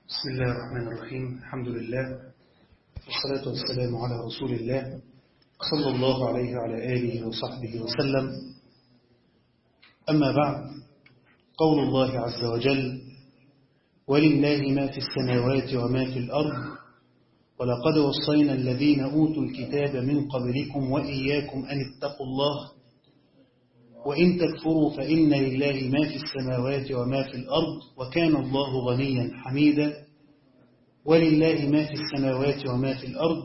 بسم الله الرحمن الرحيم الحمد لله والصلاة والسلام على رسول الله صلى الله عليه وعلى آله وصحبه وسلم أما بعد قول الله عز وجل ولله ما في السماوات وما في الأرض ولقد وصينا الذين أوتوا الكتاب من قبلكم وإياكم أن اتقوا الله وإن تكفروا فإن لله ما في السماوات وما في الأرض وكان الله غنيا حميدا ولله ما في السماوات وما في الأرض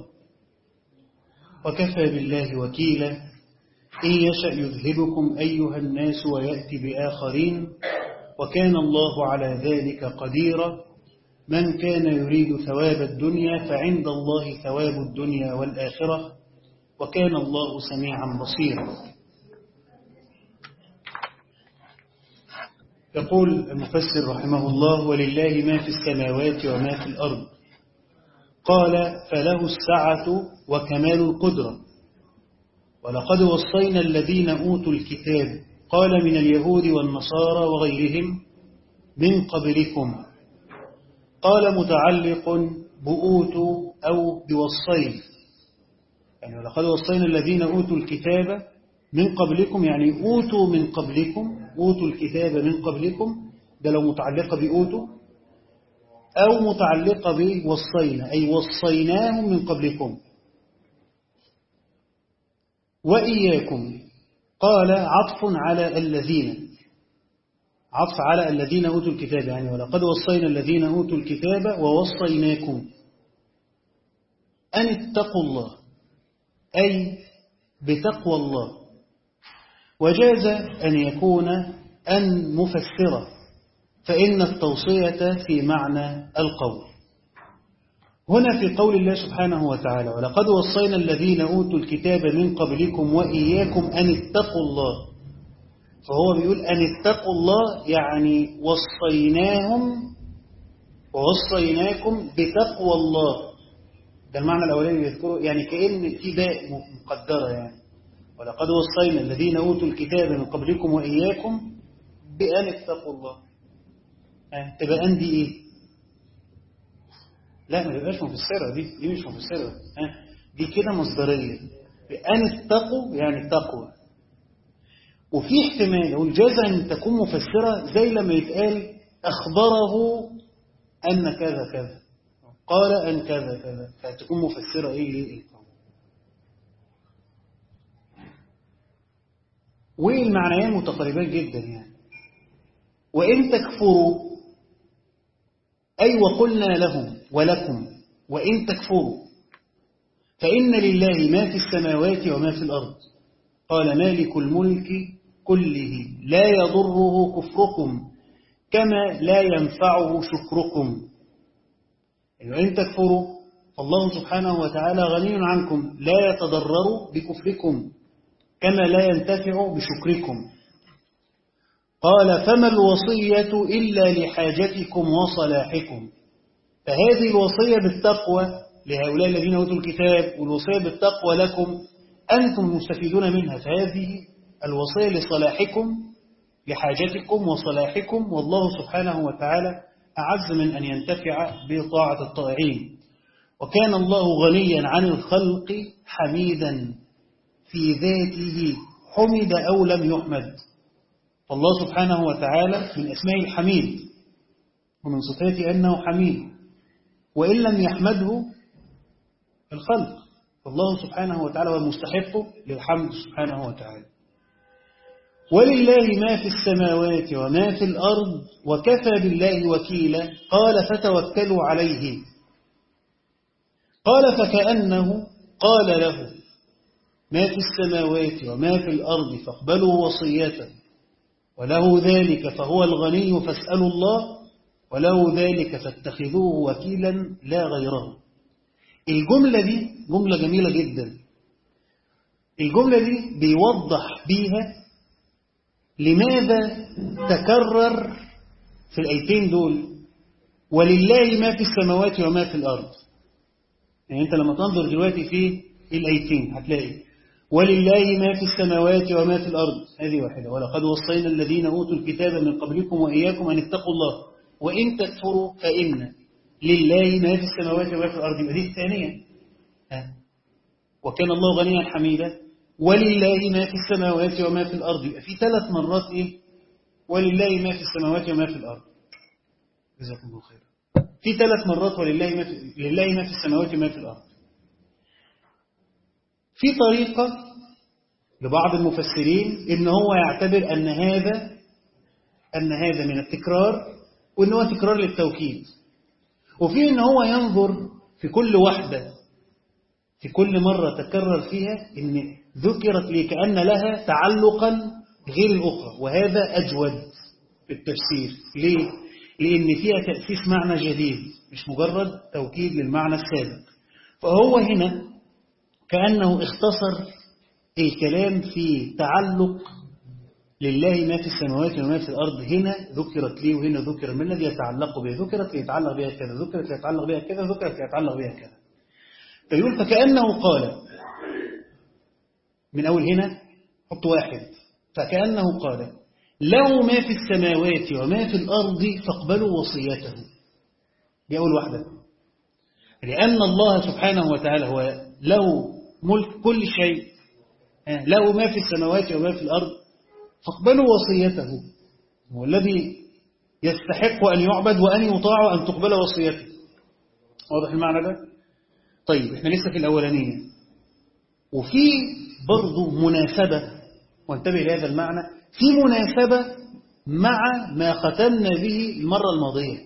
وكفى بالله وكيلا إن يشأ يذهبكم أيها الناس ويأتي بآخرين وكان الله على ذلك قديرا من كان يريد ثواب الدنيا فعند الله ثواب الدنيا والآخرة وكان الله سميعا بصيرا يقول المفسر رحمه الله ولله ما في السماوات وما في الأرض قال فله السعة وكمال القدرة ولقد وصينا الذين أوتوا الكتاب قال من اليهود والنصارى وغيرهم من قبلكم قال متعلق بأوتوا أو بوصين يعني ولقد وصينا الذين أوتوا الكتاب من قبلكم يعني أوتوا من قبلكم أوتوا الكتاب من قبلكم ده لو متعلقة بأوتوا أو متعلقة بوصينا أي وصيناهم من قبلكم وإياكم قال عطف على الذين عطف على الذين أوتوا الكتاب يعني ولقد وصينا الذين أوتوا الكتاب ووصيناكم أن اتقوا الله أي بتقوى الله وجاز أن يكون أن مفسرة فإن التوصية في معنى القول هنا في قول الله سبحانه وتعالى ولقد وصينا الذين أوتوا الكتاب من قبلكم وإياكم أن اتقوا الله فهو بيقول أن اتقوا الله يعني وصيناهم ووصيناكم بتقوى الله ده المعنى الأولاني بيذكره يعني كأن في باء مقدرة يعني ولقد وصينا الذين أوتوا الكتاب من قبلكم وإياكم بأن اتقوا الله أه تبقى أن دي إيه لا ما تبقاش مفسرة دي دي مش مفسرة أه دي كده مصدرية بأن اتقوا يعني تقوى وفي احتمال والجاز أن تكون مفسرة زي لما يتقال أخبره أن كذا كذا قال أن كذا كذا فتكون مفسرة إيه ليه والمعنيان متقاربان جدا يعني وإن تكفروا أي وقلنا لهم ولكم وإن تكفروا فإن لله ما في السماوات وما في الأرض قال مالك الملك كله لا يضره كفركم كما لا ينفعه شكركم وإن تكفروا فالله سبحانه وتعالى غني عنكم لا يتضرر بكفركم كما لا ينتفع بشكركم قال فما الوصية إلا لحاجتكم وصلاحكم فهذه الوصية بالتقوى لهؤلاء الذين أوتوا الكتاب والوصية بالتقوى لكم أنتم مستفيدون منها فهذه الوصية لصلاحكم لحاجتكم وصلاحكم والله سبحانه وتعالى أعز من أن ينتفع بطاعة الطائعين وكان الله غنيا عن الخلق حميدا في ذاته حمد أو لم يحمد فالله سبحانه وتعالى من أسماء الحميد ومن صفاته أنه حميد وإن لم يحمده الخلق فالله سبحانه وتعالى هو المستحق للحمد سبحانه وتعالى ولله ما في السماوات وما في الأرض وكفى بالله وكيلا قال فتوكلوا عليه قال فكأنه قال له ما في السماوات وما في الأرض فاقبلوا وصيته وله ذلك فهو الغني فاسألوا الله وله ذلك فاتخذوه وكيلا لا غيره الجملة دي جملة جميلة جدا الجملة دي بيوضح بيها لماذا تكرر في الأيتين دول ولله ما في السماوات وما في الأرض يعني أنت لما تنظر دلوقتي في الأيتين هتلاقي ولله ما في السماوات وما في الأرض هذه واحدة ولقد وصينا الذين أوتوا الكتاب من قبلكم وإياكم أن اتقوا الله وإن تكفروا فإن لله ما في السماوات وما في الأرض يبقى دي الثانية ها وكان الله غنيا حميدا ولله ما في السماوات وما في الأرض يبقى في ثلاث مرات إيه ولله ما في السماوات وما في الأرض جزاكم الله خير في ثلاث مرات ولله ما في, لله ما في السماوات وما في الأرض في طريقة لبعض المفسرين إن هو يعتبر أن هذا أن هذا من التكرار وإن هو تكرار للتوكيد وفي إن هو ينظر في كل واحدة في كل مرة تكرر فيها إن ذكرت لي كأن لها تعلقا غير الأخرى وهذا أجود في التفسير ليه؟ لأن فيها تأسيس معنى جديد مش مجرد توكيد للمعنى السابق فهو هنا كأنه اختصر الكلام في تعلق لله ما في السماوات وما في الأرض هنا ذكرت لي وهنا ذكر من الذي يتعلق بها ذكرت ليتعلق بها كذا ذكرت ليتعلق بها كذا ذكرت ليتعلق بها كذا فيقول فكأنه قال من أول هنا حط واحد فكأنه قال له ما في السماوات وما في الأرض فاقبلوا وصيته دي أول واحدة لأن الله سبحانه وتعالى هو له ملك كل شيء له ما في السماوات وما في الأرض فاقبلوا وصيته هو الذي يستحق أن يعبد وأن يطاع أن تقبل وصيته واضح المعنى ده؟ طيب احنا لسه في الأولانية وفي برضو مناسبة وانتبه لهذا المعنى في مناسبة مع ما ختمنا به المرة الماضية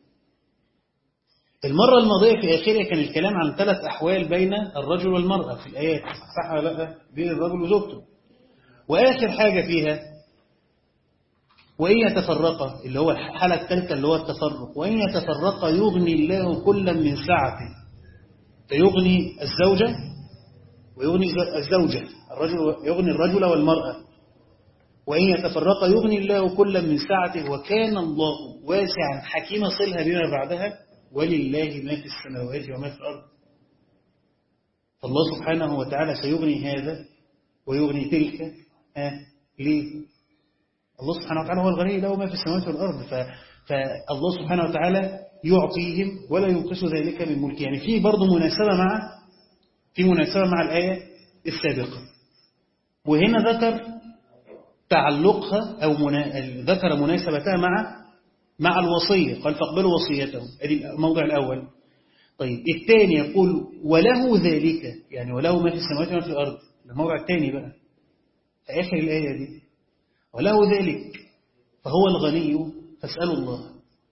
المرة الماضية في آخرها كان الكلام عن ثلاث أحوال بين الرجل والمرأة في الآيات صح ولا لا بين الرجل وزوجته وآخر حاجة فيها وإن يتفرق اللي هو الحالة الثالثة اللي هو التفرق وإن يتفرق يغني الله كلا من سعته فيغني الزوجة ويغني الزوجة الرجل يغني الرجل والمرأة وإن يتفرق يغني الله كلا من سعته وكان الله واسعا حكيما صلها بما بعدها ولله ما في السماوات وما في الأرض فالله سبحانه وتعالى سيغني هذا ويغني تلك آه ليه الله سبحانه وتعالى هو الغني له ما في السماوات والأرض ف... فالله سبحانه وتعالى يعطيهم ولا ينقص ذلك من ملكه يعني في برضه مناسبة مع في مناسبة مع الآية السابقة وهنا ذكر تعلقها أو منا... ذكر مناسبتها مع مع الوصية قال فاقبلوا وصيته ادي الموضع الأول طيب الثاني يقول وله ذلك يعني وله ما في السماوات وما في الأرض الموضع الثاني بقى في آخر الآية دي وله ذلك فهو الغني فاسألوا الله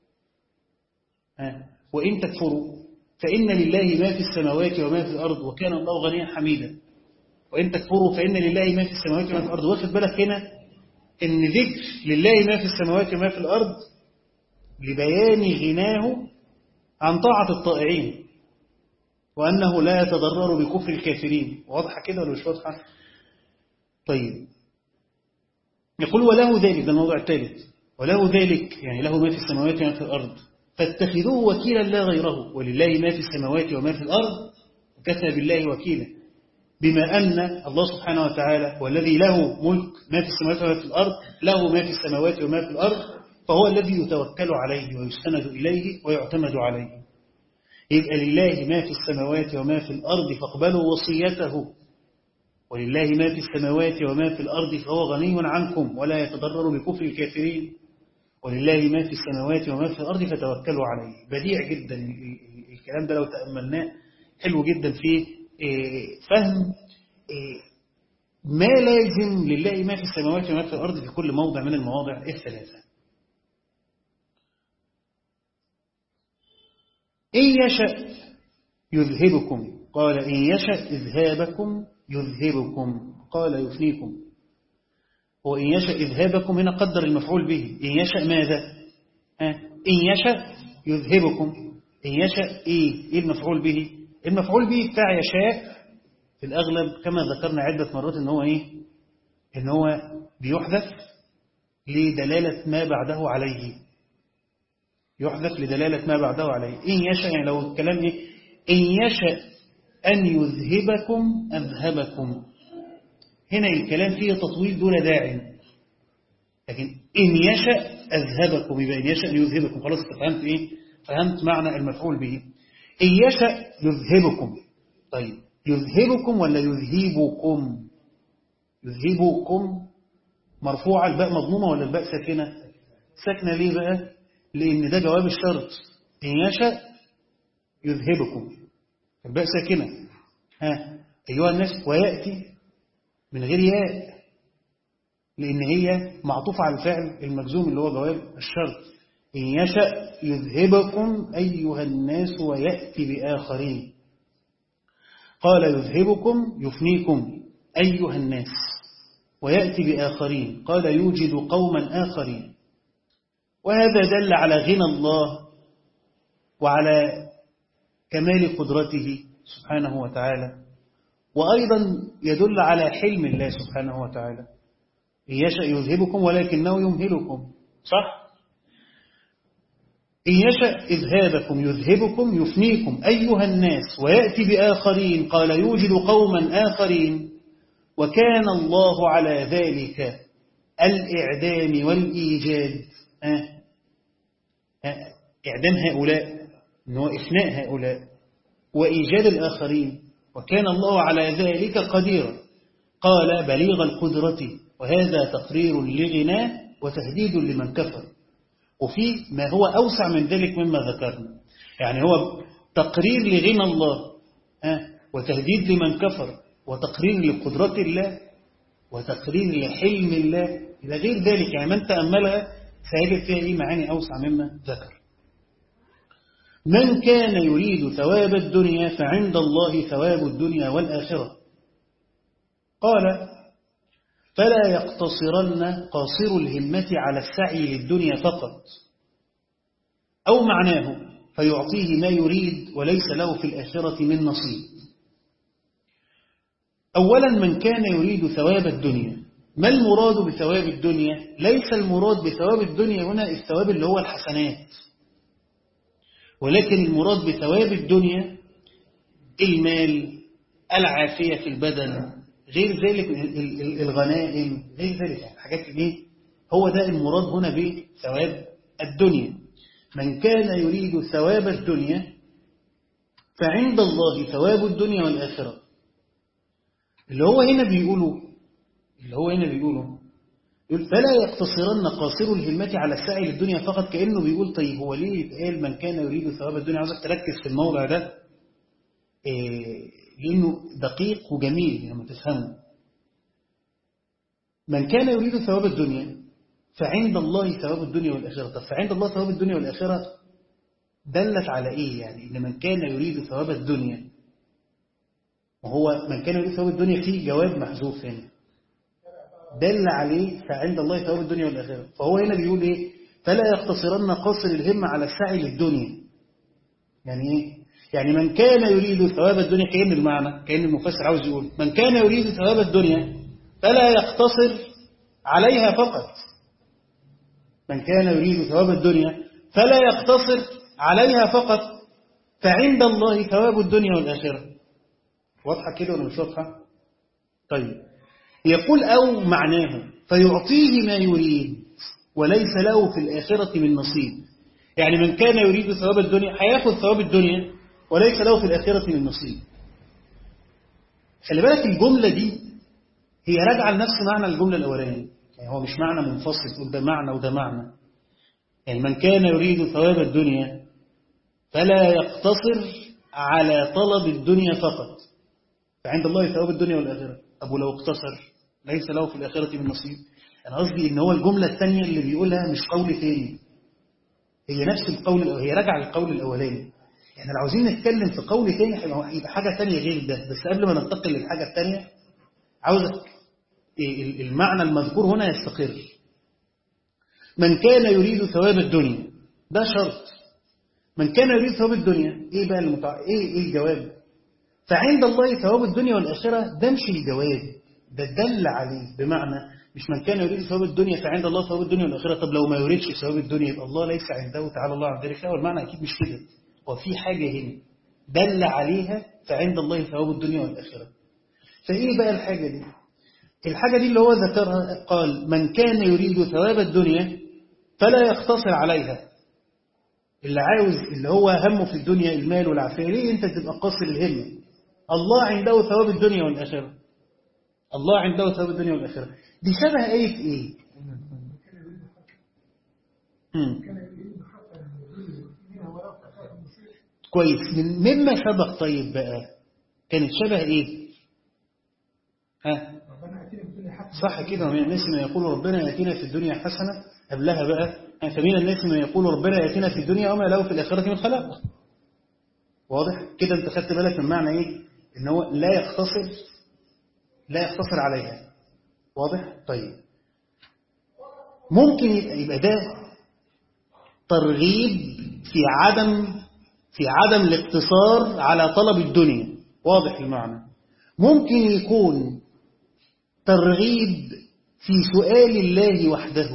ها وإن تكفروا فإن لله ما في السماوات وما في الأرض وكان الله غنيا حميدا وإن تكفروا فإن لله ما في السماوات وما في الأرض واخد بالك هنا إن ذكر لله ما في السماوات وما في الأرض لبيان غناه عن طاعة الطائعين وأنه لا يتضرر بكفر الكافرين واضحة كده ولا مش واضحة طيب يقول وله ذلك ده الموضوع الثالث وله ذلك يعني له ما في السماوات وما في الأرض فاتخذوه وكيلا لا غيره ولله ما في السماوات وما في الأرض وكفى بالله وكيلا بما أن الله سبحانه وتعالى والذي له ملك ما في السماوات وما في الأرض له ما في السماوات وما في الأرض فهو الذي يتوكل عليه ويستند إليه ويعتمد عليه يبقى لله ما في السماوات وما في الأرض فاقبلوا وصيته ولله ما في السماوات وما في الأرض فهو غني عنكم ولا يتضرر بكفر الكافرين ولله ما في السماوات وما في الأرض فتوكلوا عليه بديع جدا الكلام ده لو تأملناه حلو جدا في فهم ما لازم لله ما في السماوات وما في الأرض في كل موضع من المواضع الثلاثة إن يشأ يذهبكم قال إن يشأ إذهابكم يذهبكم قال يفنيكم وإن يشأ إذهابكم هنا قدر المفعول به إن يشأ ماذا إن يشأ يذهبكم إن يشأ إيه, إيه المفعول به المفعول به بتاع يشاء في الأغلب كما ذكرنا عدة مرات إن هو إيه إن هو بيحذف لدلالة ما بعده عليه يحذف لدلالة ما بعده عليه إن يشأ يعني لو الكلام إيه إن يشأ أن يذهبكم أذهبكم هنا الكلام فيه تطويل دون داع لكن إن يشأ أذهبكم يبقى إن يشأ يذهبكم خلاص فهمت إيه فهمت معنى المفعول به إن يشأ يذهبكم طيب يذهبكم ولا يذهبكم يذهبكم مرفوعة الباء مضمومة ولا الباء ساكنة ساكنة ليه بقى لأن ده جواب الشرط إن يشأ يذهبكم الباء ساكنة ها أيها الناس ويأتي من غير ياء لأن هي معطوفة على الفعل المجزوم اللي هو جواب الشرط إن يشأ يذهبكم أيها الناس ويأتي بآخرين قال يذهبكم يفنيكم أيها الناس ويأتي بآخرين قال يوجد قوما آخرين وهذا دل على غنى الله وعلى كمال قدرته سبحانه وتعالى وأيضا يدل على حلم الله سبحانه وتعالى إن يشأ يذهبكم ولكنه يمهلكم صح؟ إن يشأ إذهابكم يذهبكم يفنيكم أيها الناس ويأتي بآخرين قال يوجد قوما آخرين وكان الله على ذلك الإعدام والإيجاد آه. آه. إعدام هؤلاء أنه إفناء هؤلاء وإيجاد الآخرين وكان الله على ذلك قديرا قال بليغ القدرة وهذا تقرير لغناه وتهديد لمن كفر وفي ما هو أوسع من ذلك مما ذكرنا يعني هو تقرير لغنى الله وتهديد لمن كفر وتقرير لقدرة الله وتقرير لحلم الله إلى غير ذلك يعني من تأملها سيجد فيها إيه معاني أوسع مما ذكر من كان يريد ثواب الدنيا فعند الله ثواب الدنيا والآخرة قال فلا يقتصرن قاصر الهمة على السعي للدنيا فقط أو معناه فيعطيه ما يريد وليس له في الآخرة من نصيب أولا من كان يريد ثواب الدنيا ما المراد بثواب الدنيا ليس المراد بثواب الدنيا هنا الثواب اللي هو الحسنات ولكن المراد بثواب الدنيا المال العافية في البدن غير ذلك الغنائم غير ذلك الحاجات دي هو ده المراد هنا بثواب الدنيا من كان يريد ثواب الدنيا فعند الله ثواب الدنيا والآخرة اللي هو هنا بيقوله اللي هو هنا بيقوله يقول فلا يقتصرن قاصر الهمة على السعي للدنيا فقط كأنه بيقول طيب هو ليه يتقال من كان يريد ثواب الدنيا عاوزك تركز في الموضع ده إيه لأنه دقيق وجميل لما تفهمه من كان يريد ثواب الدنيا فعند الله ثواب الدنيا والآخرة طب فعند الله ثواب الدنيا والآخرة دلت على إيه يعني إن من كان يريد ثواب الدنيا وهو من كان يريد ثواب الدنيا فيه جواب محذوف هنا دل عليه فعند الله ثواب الدنيا والآخرة فهو هنا بيقول إيه فلا يقتصرن قصر الهمة على السعي للدنيا يعني إيه يعني من كان يريد ثواب الدنيا كأن المعنى كأن المفسر عاوز يقول من كان يريد ثواب الدنيا فلا يقتصر عليها فقط من كان يريد ثواب الدنيا فلا يقتصر عليها فقط فعند الله ثواب الدنيا والآخرة واضحة كده ولا مش واضحة طيب يقول أو معناه فيعطيه ما يريد وليس له في الآخرة من نصيب يعني من كان يريد ثواب الدنيا هياخذ ثواب الدنيا وليس له في الآخرة من نصيب خلي بالك الجملة دي هي راجعة لنفس معنى الجملة الأولانية يعني هو مش معنى منفصل تقول ده معنى وده معنى يعني من كان يريد ثواب الدنيا فلا يقتصر على طلب الدنيا فقط فعند الله ثواب الدنيا والآخرة أبو لو اقتصر ليس له في الآخرة من نصيب أنا قصدي إن هو الجملة الثانية اللي بيقولها مش قول ثاني هي نفس القول هي راجعة للقول الأولاني يعني لو عاوزين نتكلم في قول ثاني هيبقى حاجة ثانية غير ده بس قبل ما ننتقل للحاجة الثانية عاوزك المعنى المذكور هنا يستقر من كان يريد ثواب الدنيا ده شرط من كان يريد ثواب الدنيا ايه بقى المتع... ايه ايه الجواب فعند الله ثواب الدنيا والآخرة ده مش الجواب ده دل عليه بمعنى مش من كان يريد ثواب الدنيا فعند الله ثواب الدنيا والآخرة طب لو ما يريدش ثواب الدنيا يبقى الله ليس عنده تعالى الله عن ذلك والمعنى أكيد مش كده وفي حاجة هنا دل عليها فعند الله ثواب الدنيا والآخرة فإيه بقى الحاجة دي الحاجة دي اللي هو ذكرها قال من كان يريد ثواب الدنيا فلا يقتصر عليها اللي عاوز اللي هو همه في الدنيا المال والعافية ليه أنت تبقى قاصر الهمة الله عنده ثواب الدنيا والآخرة الله عنده ثواب الدنيا والآخرة دي شبه آية إيه مم. كويس من مما سبق طيب بقى كانت شبه إيه ها صح كده ومن الناس من يقول ربنا يأتينا في الدنيا حسنة قبلها بقى فمن الناس من يقول ربنا يأتينا في الدنيا وما له في الآخرة من خلاق واضح كده انت خدت بالك من معنى ايه ان هو لا يقتصر لا يقتصر عليها واضح طيب ممكن يبقى, يبقى ده ترغيب في عدم في عدم الاقتصار على طلب الدنيا واضح المعنى ممكن يكون ترغيب في سؤال الله وحده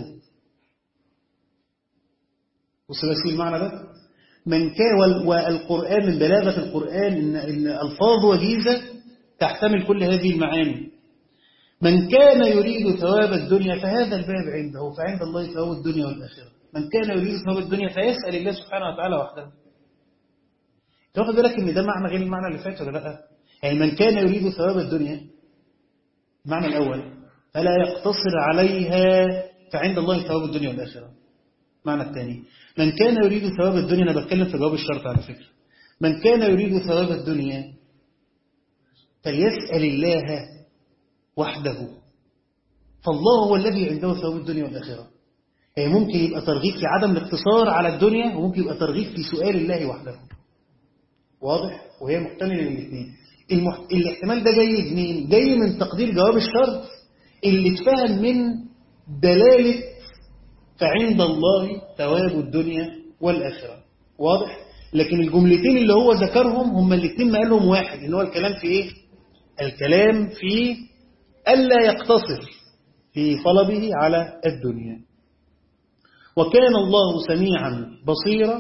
وسلاسل المعنى ده من كان والقرآن من بلاغة القرآن إن, إن ألفاظ وجيزة تحتمل كل هذه المعاني من كان يريد ثواب الدنيا فهذا الباب عنده فعند الله ثواب الدنيا والآخرة من كان يريد ثواب الدنيا فيسأل الله سبحانه وتعالى وحده تاخد بالك ان ده معنى غير المعنى اللي فات ولا لا يعني من كان يريد ثواب الدنيا المعنى الأول فلا يقتصر عليها فعند الله ثواب الدنيا والآخرة المعنى الثاني من كان يريد ثواب الدنيا أنا بتكلم في جواب الشرط على فكرة من كان يريد ثواب الدنيا فليسأل الله وحده فالله هو الذي عنده ثواب الدنيا والآخرة يعني ممكن يبقى ترغيب في عدم الاقتصار على الدنيا وممكن يبقى ترغيب في سؤال الله وحده واضح وهي محتملة للاثنين المح... الاحتمال ده جاي منين جاي من تقدير جواب الشرط اللي اتفهم من دلالة فعند الله ثواب الدنيا والآخرة واضح لكن الجملتين اللي هو ذكرهم هم الاثنين ما قالهم واحد ان هو الكلام في ايه الكلام في ألا يقتصر في طلبه على الدنيا وكان الله سميعا بصيرا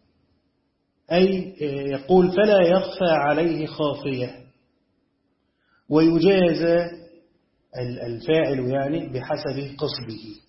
أي يقول فلا يخفى عليه خافية ويجازى الفاعل يعني بحسب قصده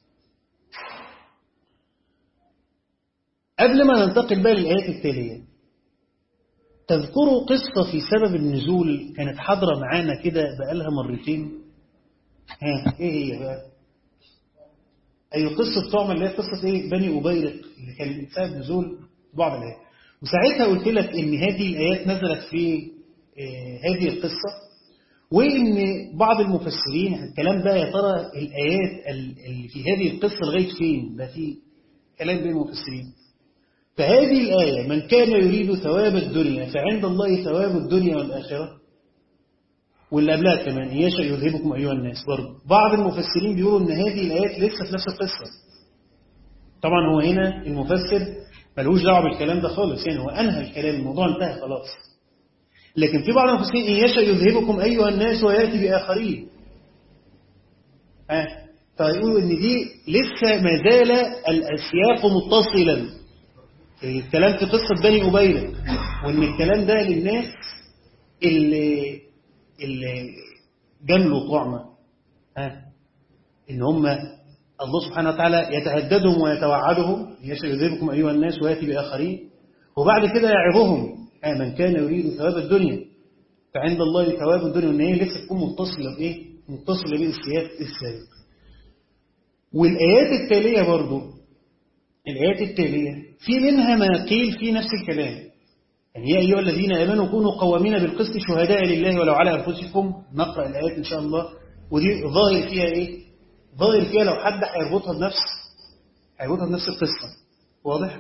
قبل ما ننتقل بقى للآيات التالية تذكروا قصة في سبب النزول كانت حاضرة معانا كده بقالها مرتين ها ايه هي بقى اي قصة تعمل اللي هي قصة ايه بني أبيرق اللي كان سبب نزول بعض الآيات وساعتها قلت لك ان هذه الآيات نزلت في آه هذه القصة وان بعض المفسرين الكلام ده يا ترى الآيات اللي في هذه القصة لغاية فين ده في كلام بين المفسرين فهذه الآية من كان يريد ثواب الدنيا فعند الله ثواب الدنيا والآخرة واللي قبلها كمان يشاء يذهبكم أيها الناس برضه بعض المفسرين بيقولوا أن هذه الآيات لسه في نفس القصة طبعا هو هنا المفسر ملوش دعوه بالكلام ده خالص يعني هو أنهى الكلام الموضوع انتهى خلاص لكن في بعض المفسرين إن يشاء يذهبكم أيها الناس ويأتي بآخرين ها فيقولوا إن دي لسه ما زال السياق متصلا الكلام في قصة بني أبيرق وإن الكلام ده للناس اللي, اللي جملوا طعمة ها إن هم الله سبحانه وتعالى يتهددهم ويتوعدهم يشاء يذهبكم أيها الناس ويأتي بآخرين وبعد كده يعظهم من كان يريد ثواب الدنيا فعند الله ثواب الدنيا وإن هي لسه تكون متصلة بإيه؟ متصلة بالسياق السابق والآيات التالية برضو الآيات التالية في منها ما قيل في نفس الكلام يعني يا أيها الذين آمنوا كونوا قوامين بالقسط شهداء لله ولو على أنفسكم نقرأ الآيات إن شاء الله ودي ظاهر فيها إيه ظاهر فيها لو حد هيربطها بنفس هيربطها بنفس القصة واضح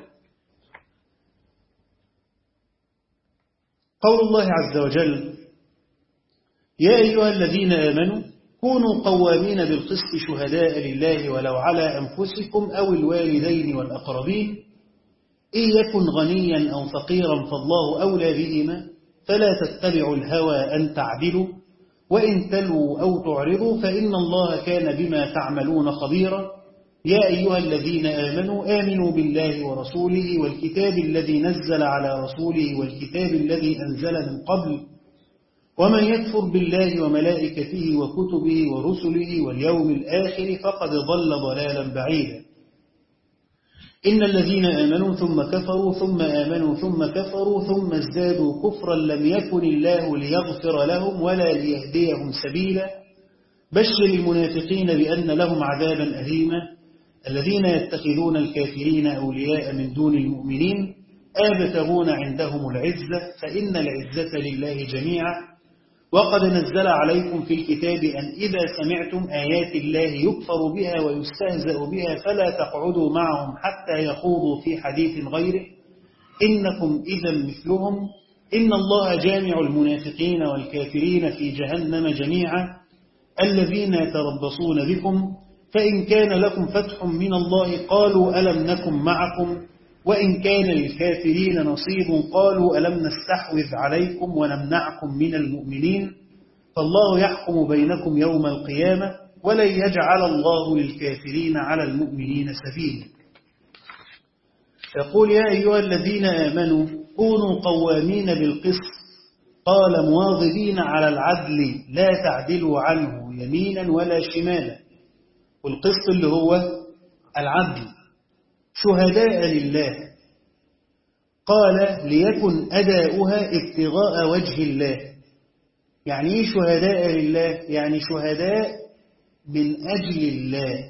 قول الله عز وجل يا أيها الذين آمنوا كونوا قوامين بالقسط شهداء لله ولو على أنفسكم أو الوالدين والأقربين إن يكن غنيا أو فقيرا فالله أولى بهما فلا تتبعوا الهوى أن تعدلوا وإن تلووا أو تعرضوا فإن الله كان بما تعملون خبيرا يا أيها الذين آمنوا آمنوا بالله ورسوله والكتاب الذي نزل على رسوله والكتاب الذي أنزل من قبل ومن يكفر بالله وملائكته وكتبه ورسله واليوم الآخر فقد ضل ضلالا بعيدا إن الذين آمنوا ثم كفروا ثم آمنوا ثم كفروا ثم ازدادوا كفرا لم يكن الله ليغفر لهم ولا ليهديهم سبيلا بشر المنافقين بأن لهم عذابا أليما الذين يتخذون الكافرين أولياء من دون المؤمنين آبتغون عندهم العزة فإن العزة لله جميعا وقد نزل عليكم في الكتاب أن إذا سمعتم آيات الله يكفر بها ويستهزأ بها فلا تقعدوا معهم حتى يخوضوا في حديث غيره إنكم إذا مثلهم إن الله جامع المنافقين والكافرين في جهنم جميعا الذين يتربصون بكم فإن كان لكم فتح من الله قالوا ألم نكن معكم وإن كان للكافرين نصيب قالوا ألم نستحوذ عليكم ونمنعكم من المؤمنين فالله يحكم بينكم يوم القيامة ولن يجعل الله للكافرين على المؤمنين سبيلا يقول يا أيها الذين آمنوا كونوا قوامين بالقسط قال مواظبين على العدل لا تعدلوا عنه يمينا ولا شمالا والقسط اللي هو العدل شهداء لله قال ليكن أداؤها ابتغاء وجه الله يعني ايه شهداء لله يعني شهداء من أجل الله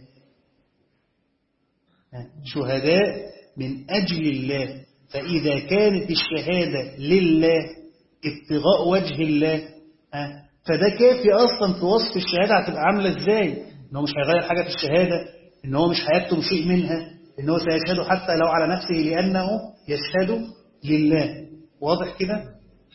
شهداء من أجل الله فإذا كانت الشهادة لله ابتغاء وجه الله فده كافي أصلا في وصف الشهادة هتبقى عاملة إزاي إن هو مش هيغير حاجة في الشهادة إن هو مش هيكتم شيء منها إن هو سيشهد حتى لو على نفسه لأنه يشهد لله واضح كده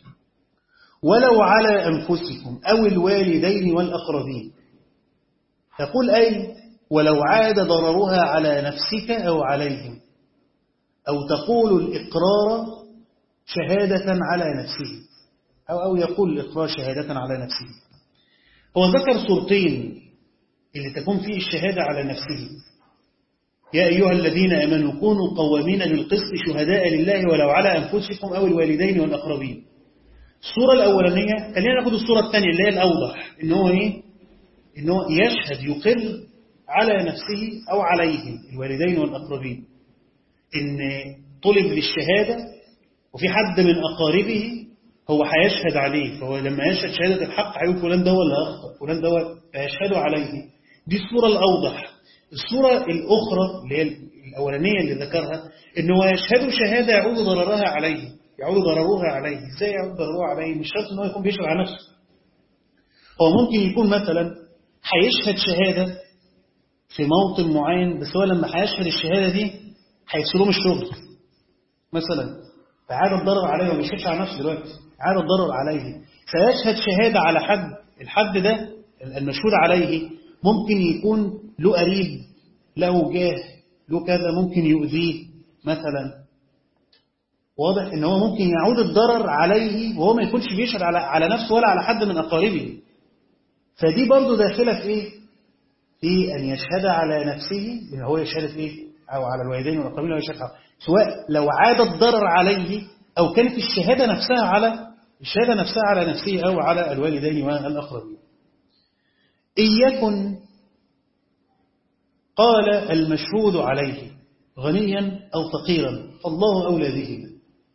ولو على أنفسكم أو الوالدين والأقربين تقول أي ولو عاد ضررها على نفسك أو عليهم أو تقول الإقرار شهادة على نفسه أو, أو يقول الإقرار شهادة على نفسه هو ذكر صورتين اللي تكون فيه الشهادة على نفسه يا أيها الذين أمنوا كونوا قوامين بالقسط شهداء لله ولو على أنفسكم أو الوالدين والأقربين الصورة الأولانية خلينا ناخد الصورة الثانية اللي هي الأوضح إن هو إيه؟ إن هو يشهد يقر على نفسه أو عليهم الوالدين والأقربين إن طلب للشهادة وفي حد من أقاربه هو هيشهد عليه فهو لما يشهد شهادة الحق هيقول فلان ده ولا أخطأ فلان ده فيشهد عليه دي الصورة الأوضح الصورة الأخرى اللي هي الأولانية اللي ذكرها إنه يشهد شهادة يعود ضررها عليه يعود ضررها عليه إزاي يعود ضررها عليه مش شرط إنه يكون بيشهد على نفسه هو ممكن يكون مثلا هيشهد شهادة في موطن معين بس هو لما هيشهد الشهادة دي هيفصلوه من الشغل مثلا فعاد الضرر عليه وما بيشهدش على نفسه دلوقتي عاد الضرر عليه فيشهد شهادة على حد الحد ده المشهود عليه ممكن يكون له قريب له جاه له كذا ممكن يؤذيه مثلا واضح ان هو ممكن يعود الضرر عليه وهو ما يكونش بيشهد على على نفسه ولا على حد من اقاربه فدي برضه داخله في ايه في ان يشهد على نفسه اللي هو يشهد في ايه او على الوالدين والاقربين او يشهد سواء لو عاد الضرر عليه او كانت الشهاده نفسها على الشهاده نفسها على نفسه او على الوالدين والاقربين إن يكن قال المشهود عليه غنيا أو فقيرا فالله أولى به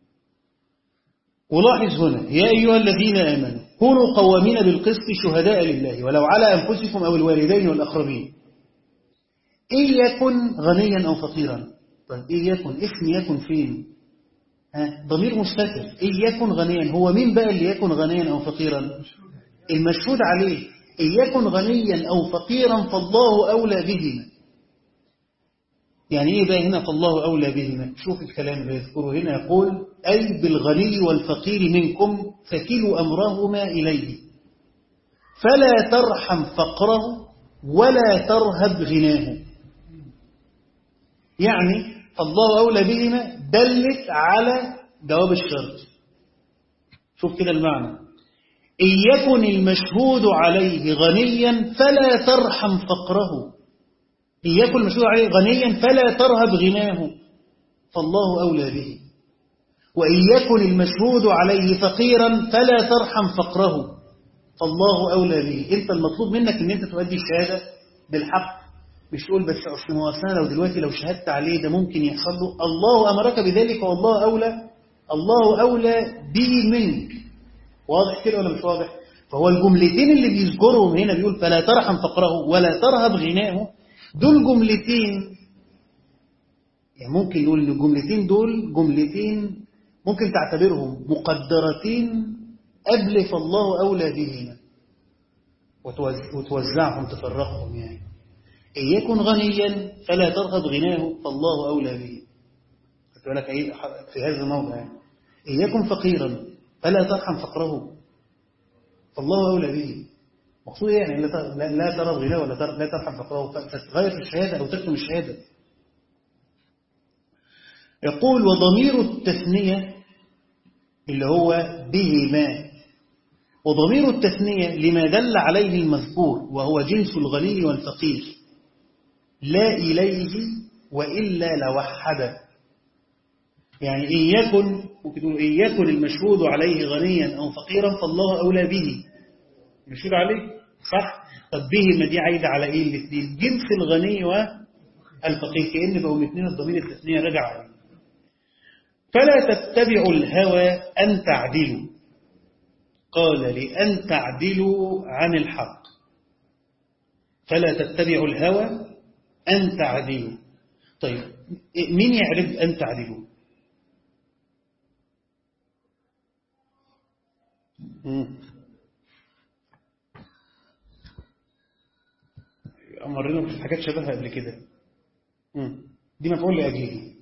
ولاحظ هنا يا أيها الذين آمنوا كونوا قوامين بالقسط شهداء لله ولو على أنفسكم أو الوالدين والأقربين إن يكن غنيا أو فقيرا طيب إن يكن اسم يكن فين ها ضمير مستتر إن يكن غنيا هو مين بقى اللي يكن غنيا أو فقيرا المشهود عليه إن يكن غنيا أو فقيرا فالله أولى بهما يعني إيه بقى هنا فالله أولى بهما شوف الكلام اللي يذكره هنا يقول أي بالغني والفقير منكم فكلوا أمرهما إليه فلا ترحم فقره ولا ترهب غناه يعني فالله أولى بهما دلت على جواب الشرط شوف كده المعنى إن يكن المشهود عليه غنيا فلا ترحم فقره إن يكن المشهود عليه غنيا فلا ترهب غناه فالله أولى به وإن يكن المشهود عليه فقيرا فلا ترحم فقره فالله أولى به أنت المطلوب منك أن أنت تؤدي الشهادة بالحق مش تقول بس أصل هو أصلا لو دلوقتي لو شهدت عليه ده ممكن يحصل له الله أمرك بذلك والله أولى الله أولى به منك واضح كده ولا مش واضح فهو الجملتين اللي بيذكرهم هنا بيقول فلا ترحم فقره ولا ترهب غناه دول جملتين يعني ممكن نقول ان الجملتين دول جملتين ممكن تعتبرهم مقدرتين قبل فالله أولى بهما وتوزعهم تفرقهم يعني إن يكن غنيا فلا ترهب غناه فالله أولى به قلت لك إيه في هذا الموضع يعني. إن يكن فقيرا فلا ترحم فقره فالله أولى به مقصود إيه يعني لا ترهب غناه ولا لا ترحم فقره فتغير في الشهادة أو تكتم الشهادة يقول وضمير التثنية اللي هو بهما وضمير التثنية لما دل عليه المذكور وهو جنس الغني والفقير لا إليه وإلا لوحد يعني إن يكن إن يكن المشهود عليه غنيا أو فقيرا فالله أولى به المشهود عليه صح طب به ما دي عايدة على إيه الاثنين جنس الغني والفقير كأن بقوا الاثنين الضمير التثنية رجع عليه فلا تتبعوا الهوى أن تعدلوا قال لأن تعدلوا عن الحق فلا تتبعوا الهوى أن تعدلوا طيب مين يعرف أن تعدلوا مرينا في حاجات شبهها قبل كده دي مفعول لأجله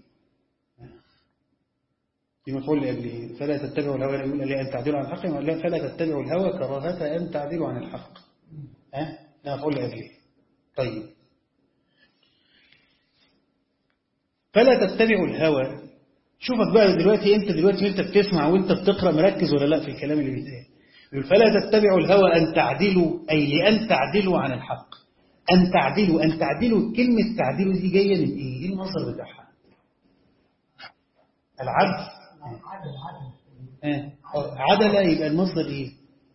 دي مفعول لأجله فلا تتبعوا الهوى يقول لأن تعدلوا عن الحق لا فلا تتبعوا الهوى كراهة أن تعدلوا عن الحق ها ده مفعول لأجله طيب فلا تتبعوا الهوى شوفك بقى دلوقتي انت دلوقتي انت بتسمع وانت بتقرأ مركز ولا لا في الكلام اللي بيتقال يقول فلا تتبعوا الهوى أن تعدلوا أي لأن تعدلوا عن الحق أن تعدلوا أن تعدلوا كلمة تعدلوا دي جاية من إيه؟ إيه المصدر بتاعها؟ العدل عدل يبقى المصدر ايه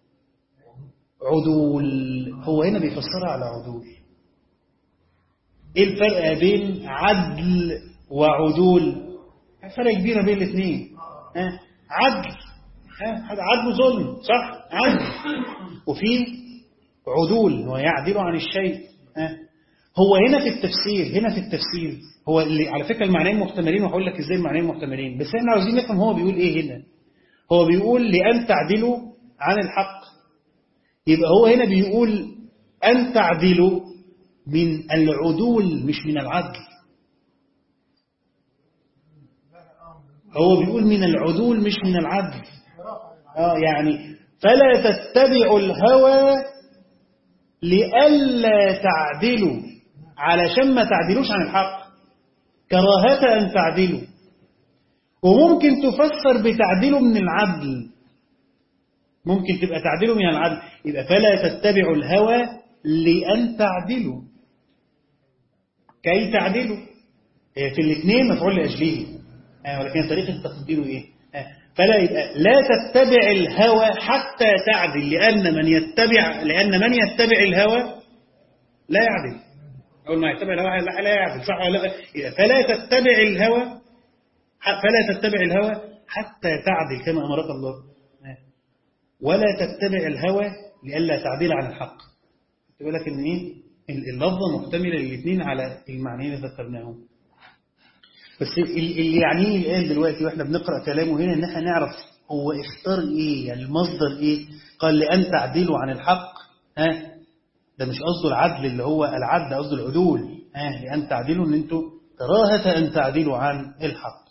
عدول هو هنا بيفسرها على عدول ايه الفرق بين عدل وعدول فرق كبير بين الاثنين عدل عدل ظلم صح عدل وفي عدول ويعدل عن الشيء هو هنا في التفسير هنا في التفسير هو اللي على فكرة المعنيين محتملين وهقول لك ازاي المعنيين محتملين بس احنا عاوزين نفهم هو بيقول ايه هنا هو بيقول لأن تعدلوا عن الحق يبقى هو هنا بيقول أن تعدلوا من العدول مش من العدل هو بيقول من العدول مش من العدل اه يعني فلا تتبعوا الهوى لئلا تعدلوا علشان ما تعدلوش عن الحق كراهة أن تعدلوا وممكن تفسر بتعديله من العدل ممكن تبقى تعديله من العدل يبقى فلا تتبعوا الهوى لأن تعدلوا كي تعدلوا في الاثنين مفعول لأجله ولكن طريقة تقديره إيه فلا يبقى لا تتبع الهوى حتى تعدل لأن من يتبع لأن من يتبع الهوى لا يعدل أول ما يتبع الهوى لا, لا يعدل صح ولا لا فلا تتبع الهوى فلا تتبع الهوى حتى تعدل كما أمرك الله ولا تتبع الهوى لئلا تعدل عن الحق تقول لك ان ايه اللفظه محتمله للاثنين على المعنيين اللي ذكرناهم بس اللي يعنيه الان دلوقتي واحنا بنقرا كلامه هنا ان احنا نعرف هو اختار ايه يعني المصدر ايه قال لان تعدلوا عن الحق ها ده مش قصده العدل اللي هو العدل قصده العدول ها لان تعدلوا ان انتوا كراهه ان تعدلوا عن الحق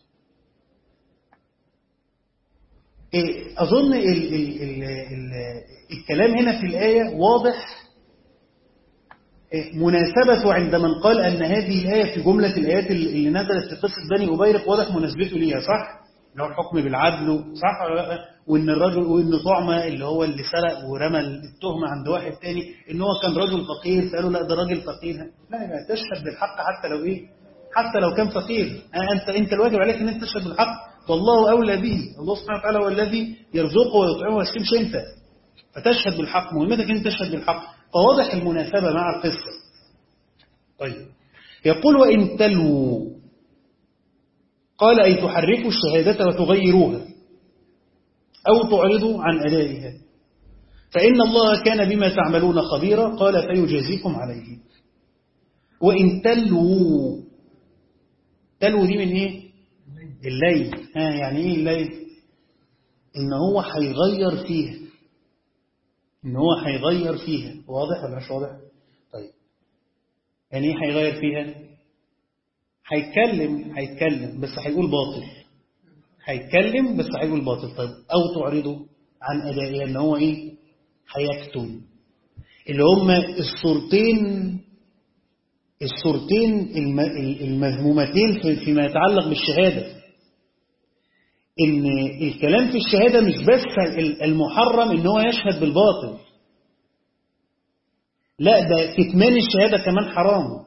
أظن ال ال ال ال الكلام هنا في الآية واضح مناسبته عند من قال أن هذه الآية في جملة الآيات اللي نزلت في قصة بني أبيرق واضح مناسبته ليها صح؟ اللي هو الحكم بالعدل صح ولا لا؟ وإن الرجل وإن طعمة اللي هو اللي سرق ورمى التهمة عند واحد تاني إن هو كان رجل فقير فقالوا لا ده راجل فقير لا يبقى تشهد بالحق حتى لو إيه؟ حتى لو كان فقير أنت أنت الواجب عليك إن أنت تشهد بالحق والله أولى به الله سبحانه وتعالى هو الذي يرزقه ويطعمه ويسكنش أنت فتشهد بالحق مهمتك أن تشهد بالحق فواضح المناسبة مع القصة طيب يقول وإن تلووا قال أي تحركوا الشهادة وتغيروها أو تعرضوا عن أدائها فإن الله كان بما تعملون خبيرا قال فيجازيكم عليه وإن تلووا تلو دي من إيه الليل ها يعني إيه الليل إن هو هيغير فيها إن هو هيغير فيها واضح ولا مش واضح طيب يعني إيه هيغير فيها هيتكلم هيتكلم بس هيقول باطل هيتكلم بس هيقول باطل طيب أو تعرضه عن أدائها إن هو إيه هيكتم اللي هم الصورتين الصورتين المذمومتين فيما يتعلق بالشهادة إن الكلام في الشهادة مش بس المحرم إن هو يشهد بالباطل لا ده كتمان الشهادة كمان حرام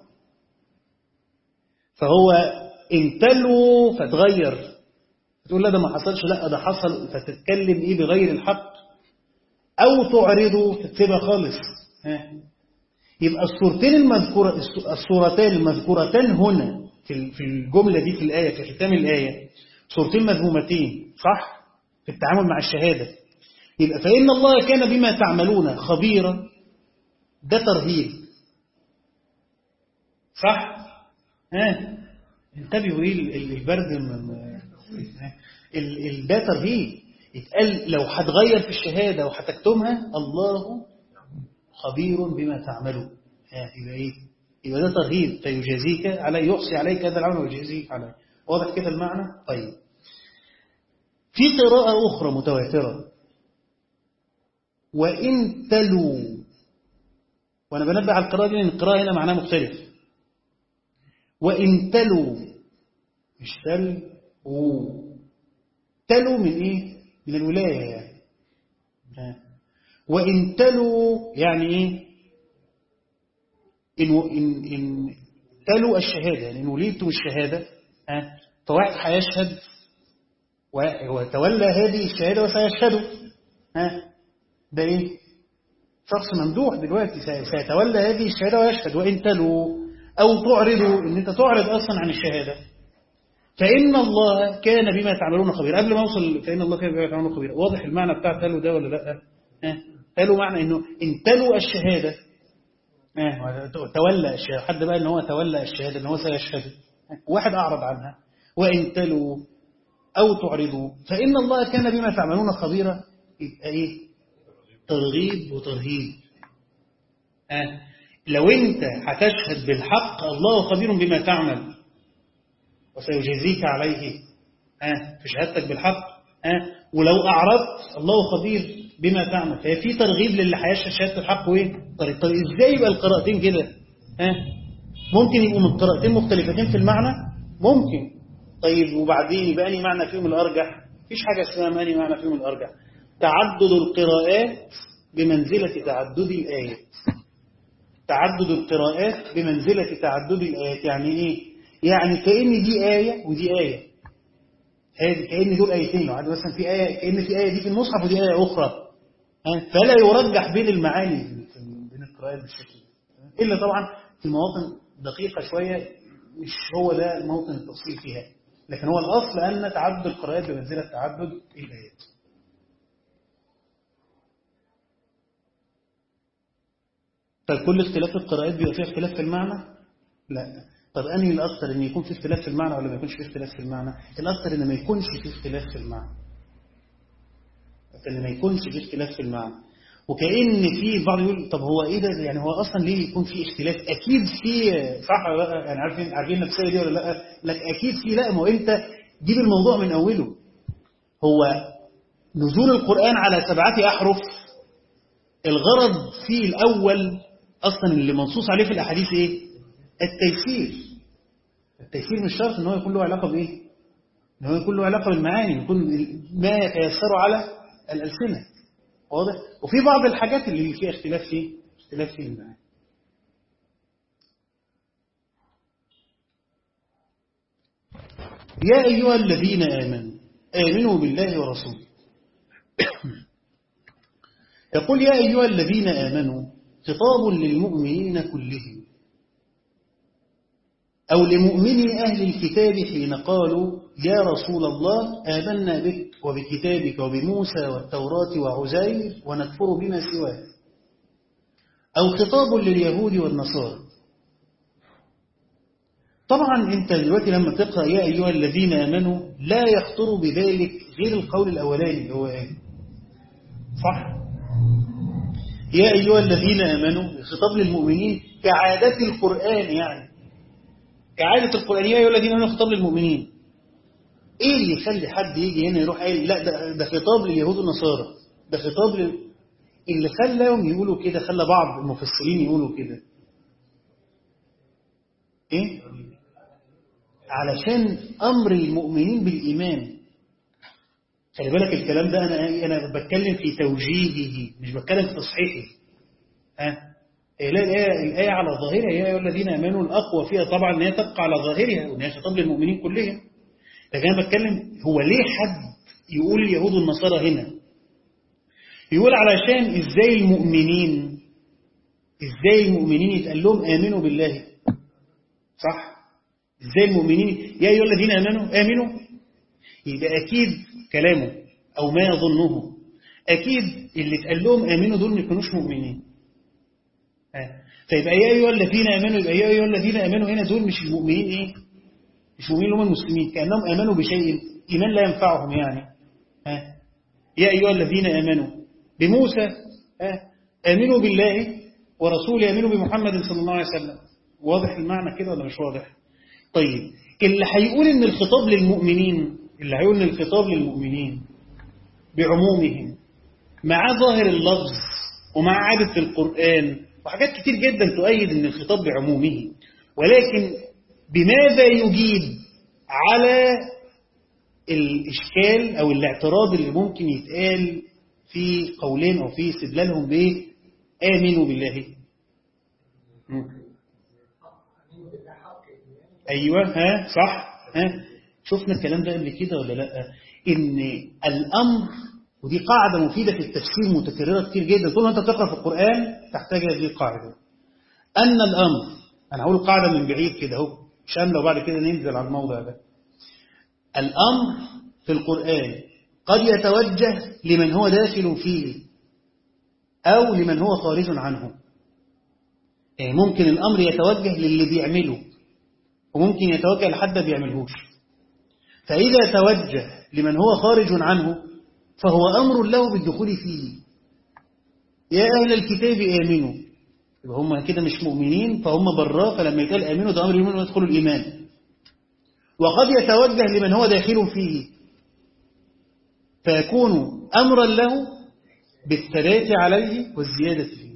فهو انتلوا فتغير تقول لا ده ما حصلش لا ده حصل فتتكلم ايه بغير الحق او تعرضوا فتسيبها خالص ها يبقى الصورتين المذكورة الصورتان المذكورتان هنا في الجملة دي في الآية في ختام الآية صورتين مذمومتين صح في التعامل مع الشهادة يبقى فإن الله كان بما تعملون خبيرا ده ترهيب صح ها انتبهوا ايه البرد ده ترهيب يتقال لو هتغير في الشهادة وهتكتمها الله خبير بما تعملون يبقى ايه يبقى ده ترهيب فيجازيك عليه يحصي عليك هذا العمل ويجازيك عليه واضح كده المعنى طيب في قراءة أخرى متواترة وإن تلوا وأنا بنبه على القراءة دي لأن القراءة هنا معناها مختلف وإن تلوا مش تل و تلوا من إيه؟ من الولاية يعني وإن تلوا يعني إيه؟ إن, إن, إن تلوا الشهادة يعني إن وليتم الشهادة ها فواحد هيشهد وتولى هذه الشهادة وسيشهده ها ده إيه؟ شخص ممدوح دلوقتي سيتولى هذه الشهادة ويشهد وإن تلوا أو تعرضوا إن أنت تعرض أصلا عن الشهادة فإن الله كان بما تعملون خبيرا قبل ما أوصل فإن الله كان بما تعملون خبيرا واضح المعنى بتاع تلو ده ولا لا ها تلو معنى إنه إن تلو الشهادة ها تولى الشهادة حد بقى إن هو تولى الشهادة إن هو سيشهد واحد أعرض عنها وإن تلو أو تعرضوا فإن الله كان بما تعملون خبيرا يبقى إيه ترغيب وترهيب ها لو أنت هتشهد بالحق الله خبير بما تعمل وسيجازيك عليه ها في شهادتك بالحق ها ولو أعرضت الله خبير بما تعمل فهي في ترغيب للي هيشهد شهادة الحق وإيه طيب, طيب إزاي يبقى القراءتين كده ها ممكن يبقوا من قراءتين مختلفتين في المعنى ممكن طيب وبعدين يبقى أني معنى فيهم الأرجح مفيش حاجة اسمها أني معنى فيهم الأرجح تعدد القراءات بمنزلة تعدد الآيات تعدد القراءات بمنزلة تعدد الآيات يعني إيه؟ يعني كأن دي آية ودي آية كأن دول آيتين يعني مثلا في آية كأن في آية دي في المصحف ودي آية أخرى فلا يرجح بين المعاني بين القراءات بالشكل إلا طبعا في مواطن دقيقة شوية مش هو ده موطن التفصيل فيها لكن هو الأصل أن تعدد القراءات بمنزلة تعدد الآيات طيب كل اختلاف القراءات بيبقى فيها اختلاف في المعنى لا طب أنهي الأكثر أن يكون في اختلاف في المعنى ولا ما يكونش في اختلاف في المعنى الأكثر أن ما يكونش في اختلاف في المعنى أن ما يكونش في اختلاف في المعنى وكأن في بعض يقول طب هو إيه ده يعني هو أصلا ليه يكون في اختلاف أكيد في صح ولا لا يعني عارفين عارفين النفسية دي ولا لا لك أكيد في لا ما هو أنت جيب الموضوع من أوله هو نزول القرآن على سبعة أحرف الغرض فيه الأول أصلا اللي منصوص عليه في الأحاديث إيه التيسير التيسير مش شرط ان هو يكون له علاقة بإيه ان هو يكون له علاقة بالمعاني يكون ما يتيسر على الألسنة واضح وفي بعض الحاجات اللي فيها اختلاف فيه اختلاف فيه المعاني يا أيها الذين آمنوا آمنوا بالله ورسوله يقول يا أيها الذين آمنوا خطاب للمؤمنين كلهم أو لمؤمني أهل الكتاب حين قالوا يا رسول الله آمنا بك وبكتابك وبموسى والتوراة وعزير ونكفر بما سواه أو خطاب لليهود والنصارى طبعا انت دلوقتي لما تقرأ يا أيها الذين آمنوا لا يخطر بذلك غير القول الأولاني اللي هو ايه صح يا أيها الذين آمنوا خطاب للمؤمنين كعادة القرآن يعني كعادة القرآن يا أيها الذين آمنوا خطاب للمؤمنين إيه اللي يخلي حد يجي هنا يروح قايل لا ده, ده خطاب لليهود والنصارى ده خطاب لل... اللي خلاهم يقولوا كده خلى بعض المفسرين يقولوا كده إيه علشان أمر المؤمنين بالإيمان خلي بالك الكلام ده أنا أنا بتكلم في توجيهه مش بتكلم في تصحيحه ها الآية, الآية على ظاهرها يا أيها الذين آمنوا الأقوى فيها طبعا أن هي تبقى على ظاهرها وأن هي خطاب للمؤمنين كلهم لكن أنا بتكلم هو ليه حد يقول اليهود والنصارى هنا يقول علشان إزاي المؤمنين إزاي المؤمنين يتقال لهم آمنوا بالله صح إزاي المؤمنين يا أيها الذين آمنوا آمنوا يبقى أكيد كلامه أو ما يظنه أكيد اللي اتقال لهم آمنوا دول ما يكونوش مؤمنين فيبقى يا أيها الذين آمنوا يبقى يا أيها الذين آمنوا هنا دول مش المؤمنين إيه مش مؤمنين هم المسلمين كأنهم آمنوا بشيء إيمان لا ينفعهم يعني ها يا أيها الذين آمنوا بموسى ها آمنوا بالله ورسوله آمنوا بمحمد صلى الله عليه وسلم واضح المعنى كده ولا مش واضح طيب اللي هيقول ان الخطاب للمؤمنين اللي هيقول ان الخطاب للمؤمنين بعمومهم مع ظاهر اللفظ ومع عادة القرآن وحاجات كتير جدا تؤيد ان الخطاب بعمومه ولكن بماذا يجيب على الإشكال أو الاعتراض اللي ممكن يتقال في قولين أو في استدلالهم به آمنوا بالله أيوة ها صح ها شفنا الكلام ده قبل كده ولا لا إن الأمر ودي قاعدة مفيدة في التفسير متكررة كتير جدا طول ما أنت بتقرأ في القرآن تحتاج هذه القاعدة أن الأمر أنا هقول قاعدة من بعيد كده اهو شاملة وبعد كده ننزل على الموضع ده الأمر في القرآن قد يتوجه لمن هو داخل فيه أو لمن هو خارج عنه يعني ممكن الأمر يتوجه للي بيعمله وممكن يتوجه لحد بيعملهوش فإذا توجه لمن هو خارج عنه فهو أمر له بالدخول فيه يا أهل الكتاب آمنوا يبقى هم كده مش مؤمنين فهم براء فلما يتقال آمنوا ده أمر يؤمنوا يدخلوا الإيمان وقد يتوجه لمن هو داخل فيه فيكون أمرا له بالثبات عليه والزيادة فيه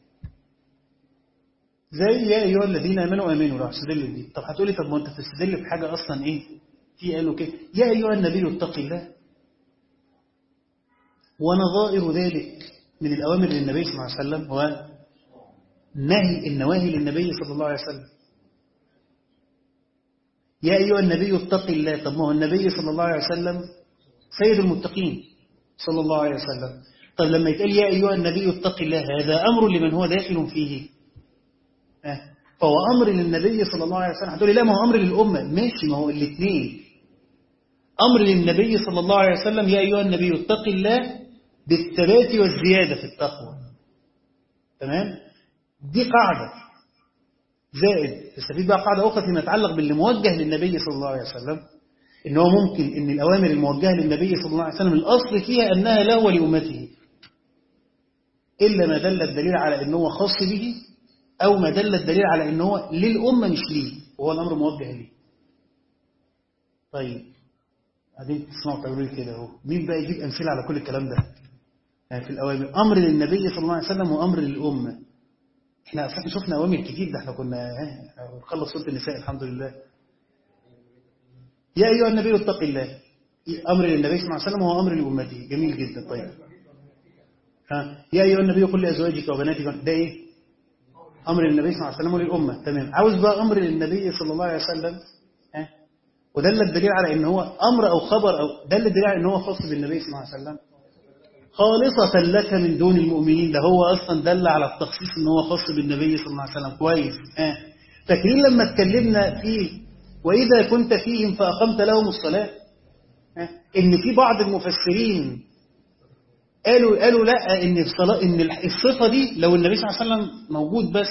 زي يا أيها الذين آمنوا آمنوا لو استدل دي طب هتقولي طب ما أنت تستدل في حاجة أصلا إيه في قالوا كده يا أيها النبي اتق الله ونظائر ذلك من الأوامر للنبي صلى الله عليه وسلم هو نهي النواهي للنبي صلى الله عليه وسلم يا أيها النبي اتق الله طب ما هو النبي صلى الله عليه وسلم سيد المتقين صلى الله عليه وسلم طب لما يتقال يا أيها النبي اتق الله هذا أمر لمن هو داخل فيه أه. فهو أمر للنبي صلى الله عليه وسلم هتقولي لا ما هو أمر للأمة ماشي ما هو الاثنين أمر للنبي صلى الله عليه وسلم يا أيها النبي اتق الله بالثبات والزيادة في التقوى تمام دي قاعدة زائد تستفيد بقى قاعدة أخرى فيما يتعلق باللي موجه للنبي صلى الله عليه وسلم إن هو ممكن إن الأوامر الموجهة للنبي صلى الله عليه وسلم الأصل فيها أنها له ولأمته إلا ما دل الدليل على أنه خاص به أو ما دل الدليل على أنه للأمة مش ليه وهو الأمر موجه ليه طيب قاعدين تسمعوا تقولوا كده اهو مين بقى يجيب أمثلة على كل الكلام ده يعني في الأوامر أمر للنبي صلى الله عليه وسلم وأمر للأمة احنا اصلا شفنا أوامر كتير ده احنا كنا نخلص سورة النساء الحمد لله يا أيها النبي اتق الله أمر للنبي صلى الله عليه وسلم وهو أمر لأمته جميل جدا طيب ها يا أيها النبي قل لأزواجك وبناتك ده إيه أمر للنبي صلى الله عليه وسلم وللأمة تمام عاوز بقى أمر للنبي صلى الله عليه وسلم ها ودل الدليل على ان هو أمر أو خبر أو دل الدليل على ان هو خاص بالنبي صلى الله عليه وسلم خالصة لك من دون المؤمنين ده هو أصلا دل على التخصيص ان هو خاص بالنبي صلى الله عليه وسلم كويس ها فاكرين لما اتكلمنا في وإذا كنت فيهم فأقمت لهم الصلاة إن في بعض المفسرين قالوا قالوا لا إن الصلاة إن الصفة دي لو النبي صلى الله عليه وسلم موجود بس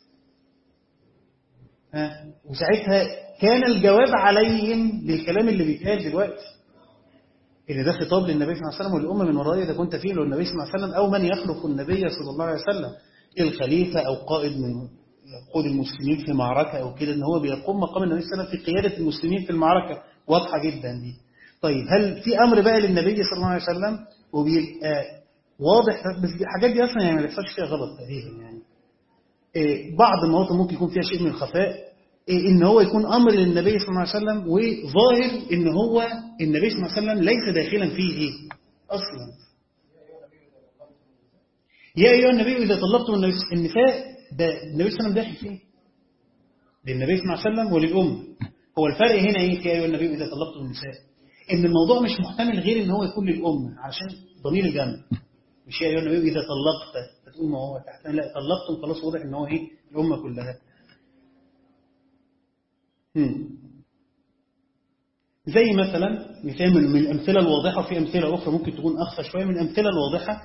ها وساعتها كان الجواب عليهم للكلام اللي بيتقال دلوقتي إن ده خطاب للنبي صلى الله عليه وسلم والأمة من ورائه إذا كنت فيه لو النبي صلى الله عليه وسلم أو من يخلق النبي صلى الله عليه وسلم الخليفة أو قائد من يقود المسلمين في معركة أو كده إن هو بيقوم مقام النبي صلى الله عليه وسلم في قيادة المسلمين في المعركة واضحة جدا دي طيب هل في أمر بقى للنبي صلى الله عليه وسلم وبيبقى واضح بس الحاجات دي أصلا يعني ما بيحصلش فيها غلط تقريبا يعني إيه بعض المواطن ممكن يكون فيها شيء من الخفاء إيه إن هو يكون أمر للنبي صلى الله عليه وسلم وظاهر إن هو النبي صلى الله عليه وسلم ليس داخلا فيه إيه أصلا يا أيها النبي إذا طلقتم النساء ده النبي صلى الله عليه وسلم داخل فيه للنبي صلى الله عليه وسلم وللأمة هو الفرق هنا إيه يا أيها النبي إذا طلقتم النساء إن الموضوع مش محتمل غير إن هو يكون للأمة عشان ضمير الجمع مش يا أيها النبي إذا طلقت فتقول ما هو تحت لا طلقتم خلاص واضح إن هو إيه الأمة كلها هم. زي مثلا مثال من الأمثلة الواضحة وفي أمثلة أخرى ممكن تكون أخفى شوية من الأمثلة الواضحة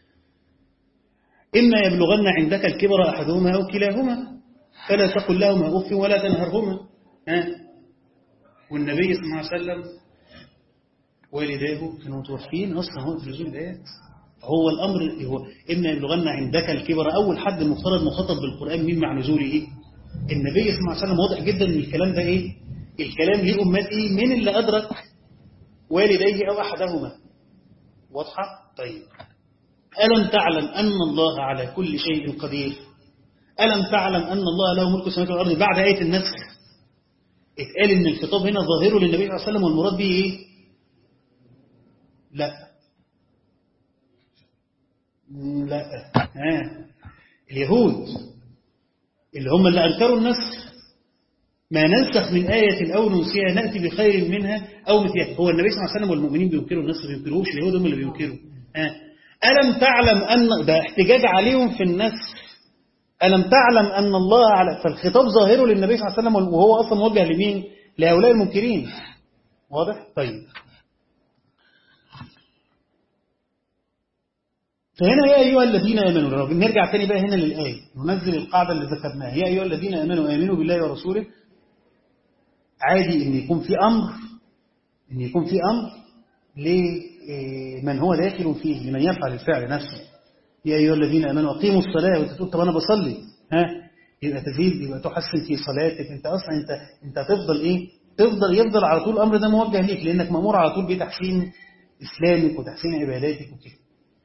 إما يبلغن عندك الكبر أحدهما أو كلاهما فلا تقل لهما أف ولا تنهرهما ها والنبي صلى الله عليه وسلم والداه كانوا متوفين أصلا هو في نزول الآيات فهو الأمر هو إما يبلغن عندك الكبر أول حد المفترض مخاطب بالقرآن مين مع نزوله إيه النبي صلى الله عليه وسلم واضح جدا ان الكلام ده إيه الكلام ليه أمتي من اللي أدرك والديه أو أحدهما واضحة طيب ألم تعلم أن الله على كل شيء قدير ألم تعلم أن الله له ملك السماوات والأرض بعد آية النسخ اتقال إن الخطاب هنا ظاهره للنبي صلى الله عليه وسلم والمراد به إيه لا لا ها اليهود اللي هم اللي أنكروا النسخ ما ننسخ من آية أو ننسيها نأتي بخير منها أو مثلها هو النبي صلى الله عليه وسلم والمؤمنين بينكروا النسخ ما بينكروش اليهود هم اللي بينكروا ها ألم تعلم أن ده احتجاج عليهم في النسخ ألم تعلم أن الله على فالخطاب ظاهره للنبي صلى الله عليه وسلم وهو أصلا موجه لمين لهؤلاء المنكرين واضح طيب فهنا يا أيها الذين آمنوا نرجع تاني بقى هنا للآية ننزل القاعدة اللي ذكرناها يا أيها الذين آمنوا آمنوا بالله ورسوله عادي إن يكون في أمر إن يكون في أمر لمن هو داخل فيه لمن يفعل الفعل نفسه يا أيها الذين آمنوا أقيموا الصلاة وأنت تقول طب أنا بصلي ها يبقى تزيد يبقى تحسن في صلاتك أنت أصلا أنت أنت هتفضل إيه تفضل يفضل على طول الأمر ده موجه ليك لأنك مأمور على طول بتحسين إسلامك وتحسين عباداتك وكده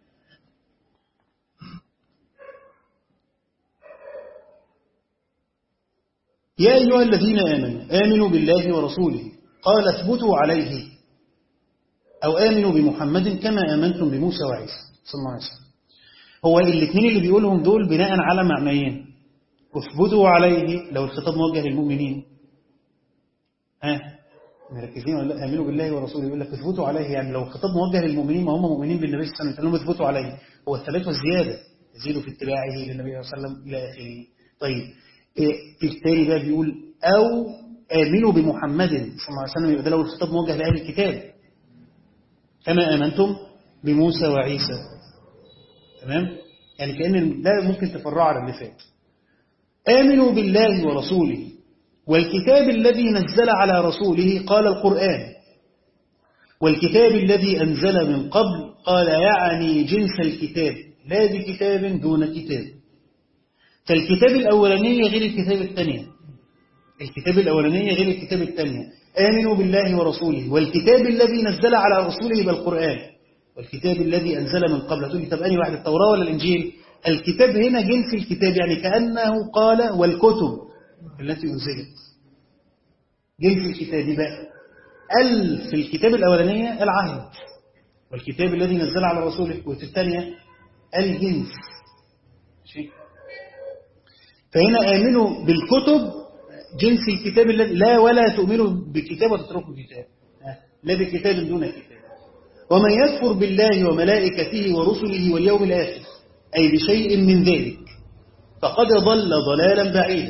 يا أيها الذين آمنوا آمنوا بالله ورسوله قال اثبتوا عليه أو آمنوا بمحمد كما آمنتم بموسى وعيسى صلى الله عليه وسلم هو الاثنين اللي بيقولهم دول بناء على معنيين اثبتوا عليه لو الخطاب موجه للمؤمنين ها مركزين ولا لا آمنوا بالله ورسوله يقول لك اثبتوا عليه يعني لو الخطاب موجه للمؤمنين ما هم مؤمنين بالنبي صلى الله عليه وسلم اثبتوا عليه هو الثبات والزيادة يزيدوا في اتباعه للنبي صلى الله عليه وسلم إلى آخره طيب التاني بقى بيقول أو آمنوا بمحمد صلى الله عليه وسلم يبقى ده لو الخطاب موجه لأهل الكتاب كما آمنتم بموسى وعيسى تمام يعني كأن ده ممكن تفرع على اللي فات آمنوا بالله ورسوله والكتاب الذي نزل على رسوله قال القرآن والكتاب الذي أنزل من قبل قال يعني جنس الكتاب لا بكتاب دون كتاب فالكتاب الأولانية غير الكتاب الثانية الكتاب الأولانية غير الكتاب الثانية آمنوا بالله ورسوله والكتاب الذي نزل على رسوله بالقرآن والكتاب الذي أنزل من قبل هتقول لي طب أني واحد التوراة ولا الإنجيل الكتاب هنا جنس الكتاب يعني كأنه قال والكتب التي أنزلت جنس الكتاب بقى ال في الكتاب الأولانية العهد والكتاب الذي نزل على رسوله وفي الثانية الجنس شيء فهنا آمنوا بالكتب جنس الكتاب الذي لا ولا تؤمنوا بكتاب وتتركوا كتاب لا بكتاب دون كتاب ومن يكفر بالله وملائكته ورسله واليوم الآخر أي بشيء من ذلك فقد ضل ضلالا بعيدا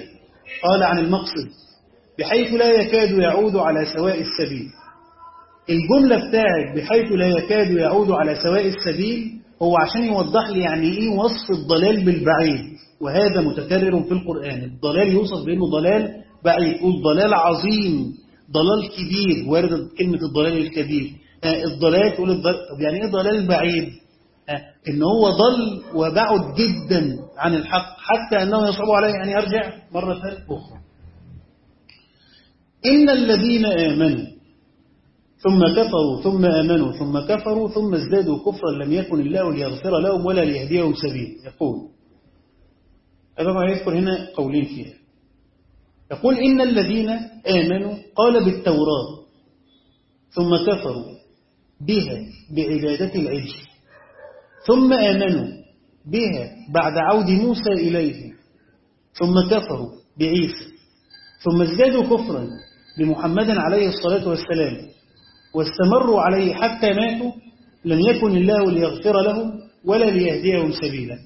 قال عن المقصد بحيث لا يكاد يعود على سواء السبيل الجملة بتاعت بحيث لا يكاد يعود على سواء السبيل هو عشان يوضح لي يعني ايه وصف الضلال بالبعيد وهذا متكرر في القرآن الضلال يوصف بأنه ضلال بعيد يقول ضلال عظيم ضلال كبير وارد كلمة الضلال الكبير آه الضلال تقول الضلال طب يعني ايه ضلال بعيد آه ان هو ضل وبعد جدا عن الحق حتى انه يصعب عليه ان يرجع مرة اخرى إن الذين آمنوا ثم كفروا ثم آمنوا ثم كفروا ثم ازدادوا كفرا لم يكن الله ليغفر لهم ولا ليهديهم سبيل يقول هذا ما يذكر هنا قولين فيها يقول إن الذين آمنوا قال بالتوراة ثم كفروا بها بعبادة العجل ثم آمنوا بها بعد عود موسى إليه ثم كفروا بعيسى ثم ازدادوا كفرا بمحمد عليه الصلاة والسلام واستمروا عليه حتى ماتوا لم يكن الله ليغفر لهم ولا ليهديهم سبيلا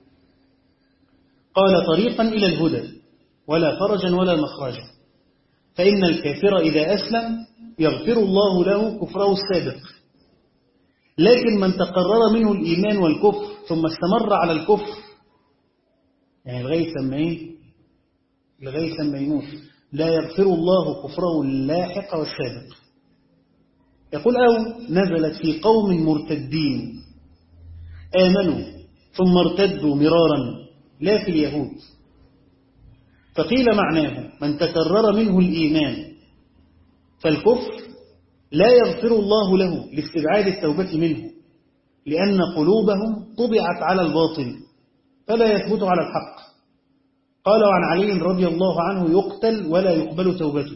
قال طريقا إلى الهدى ولا فرجا ولا مخرجا فإن الكافر إذا أسلم يغفر الله له كفره السابق لكن من تقرر منه الإيمان والكفر ثم استمر على الكفر يعني لغاية لما إيه لغاية لما يموت لا يغفر الله كفره اللاحق والسابق يقول أو نزلت في قوم مرتدين آمنوا ثم ارتدوا مرارا لا في اليهود فقيل معناه من تكرر منه الإيمان فالكفر لا يغفر الله له لاستبعاد التوبة منه لأن قلوبهم طبعت على الباطل فلا يثبت على الحق قال عن علي رضي الله عنه يقتل ولا يقبل توبته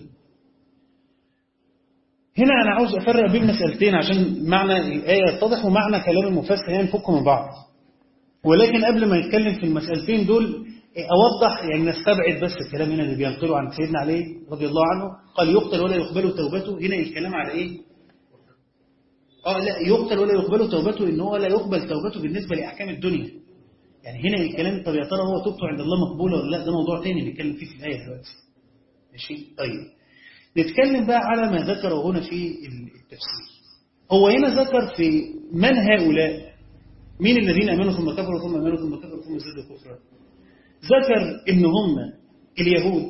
هنا أنا عاوز أفرق بين مسألتين عشان معنى الآية يتضح ومعنى كلام المفسر يعني نفكهم من بعض ولكن قبل ما نتكلم في المسألتين دول أوضح يعني نستبعد بس الكلام هنا اللي بينقله عن سيدنا علي رضي الله عنه قال يقتل ولا يقبل توبته هنا الكلام على إيه آه لا يقتل ولا يقبل توبته إن هو لا يقبل توبته بالنسبة لأحكام الدنيا يعني هنا الكلام طب يا ترى هو توبته عند الله مقبولة ولا لا ده موضوع تاني نتكلم فيه في الآية دلوقتي ماشي طيب نتكلم بقى على ما ذكره هنا في التفسير هو هنا ذكر في من هؤلاء مين الذين امنوا ثم كفروا ثم امنوا ثم كفروا ثم زادوا كفرا ذكر ان هم اليهود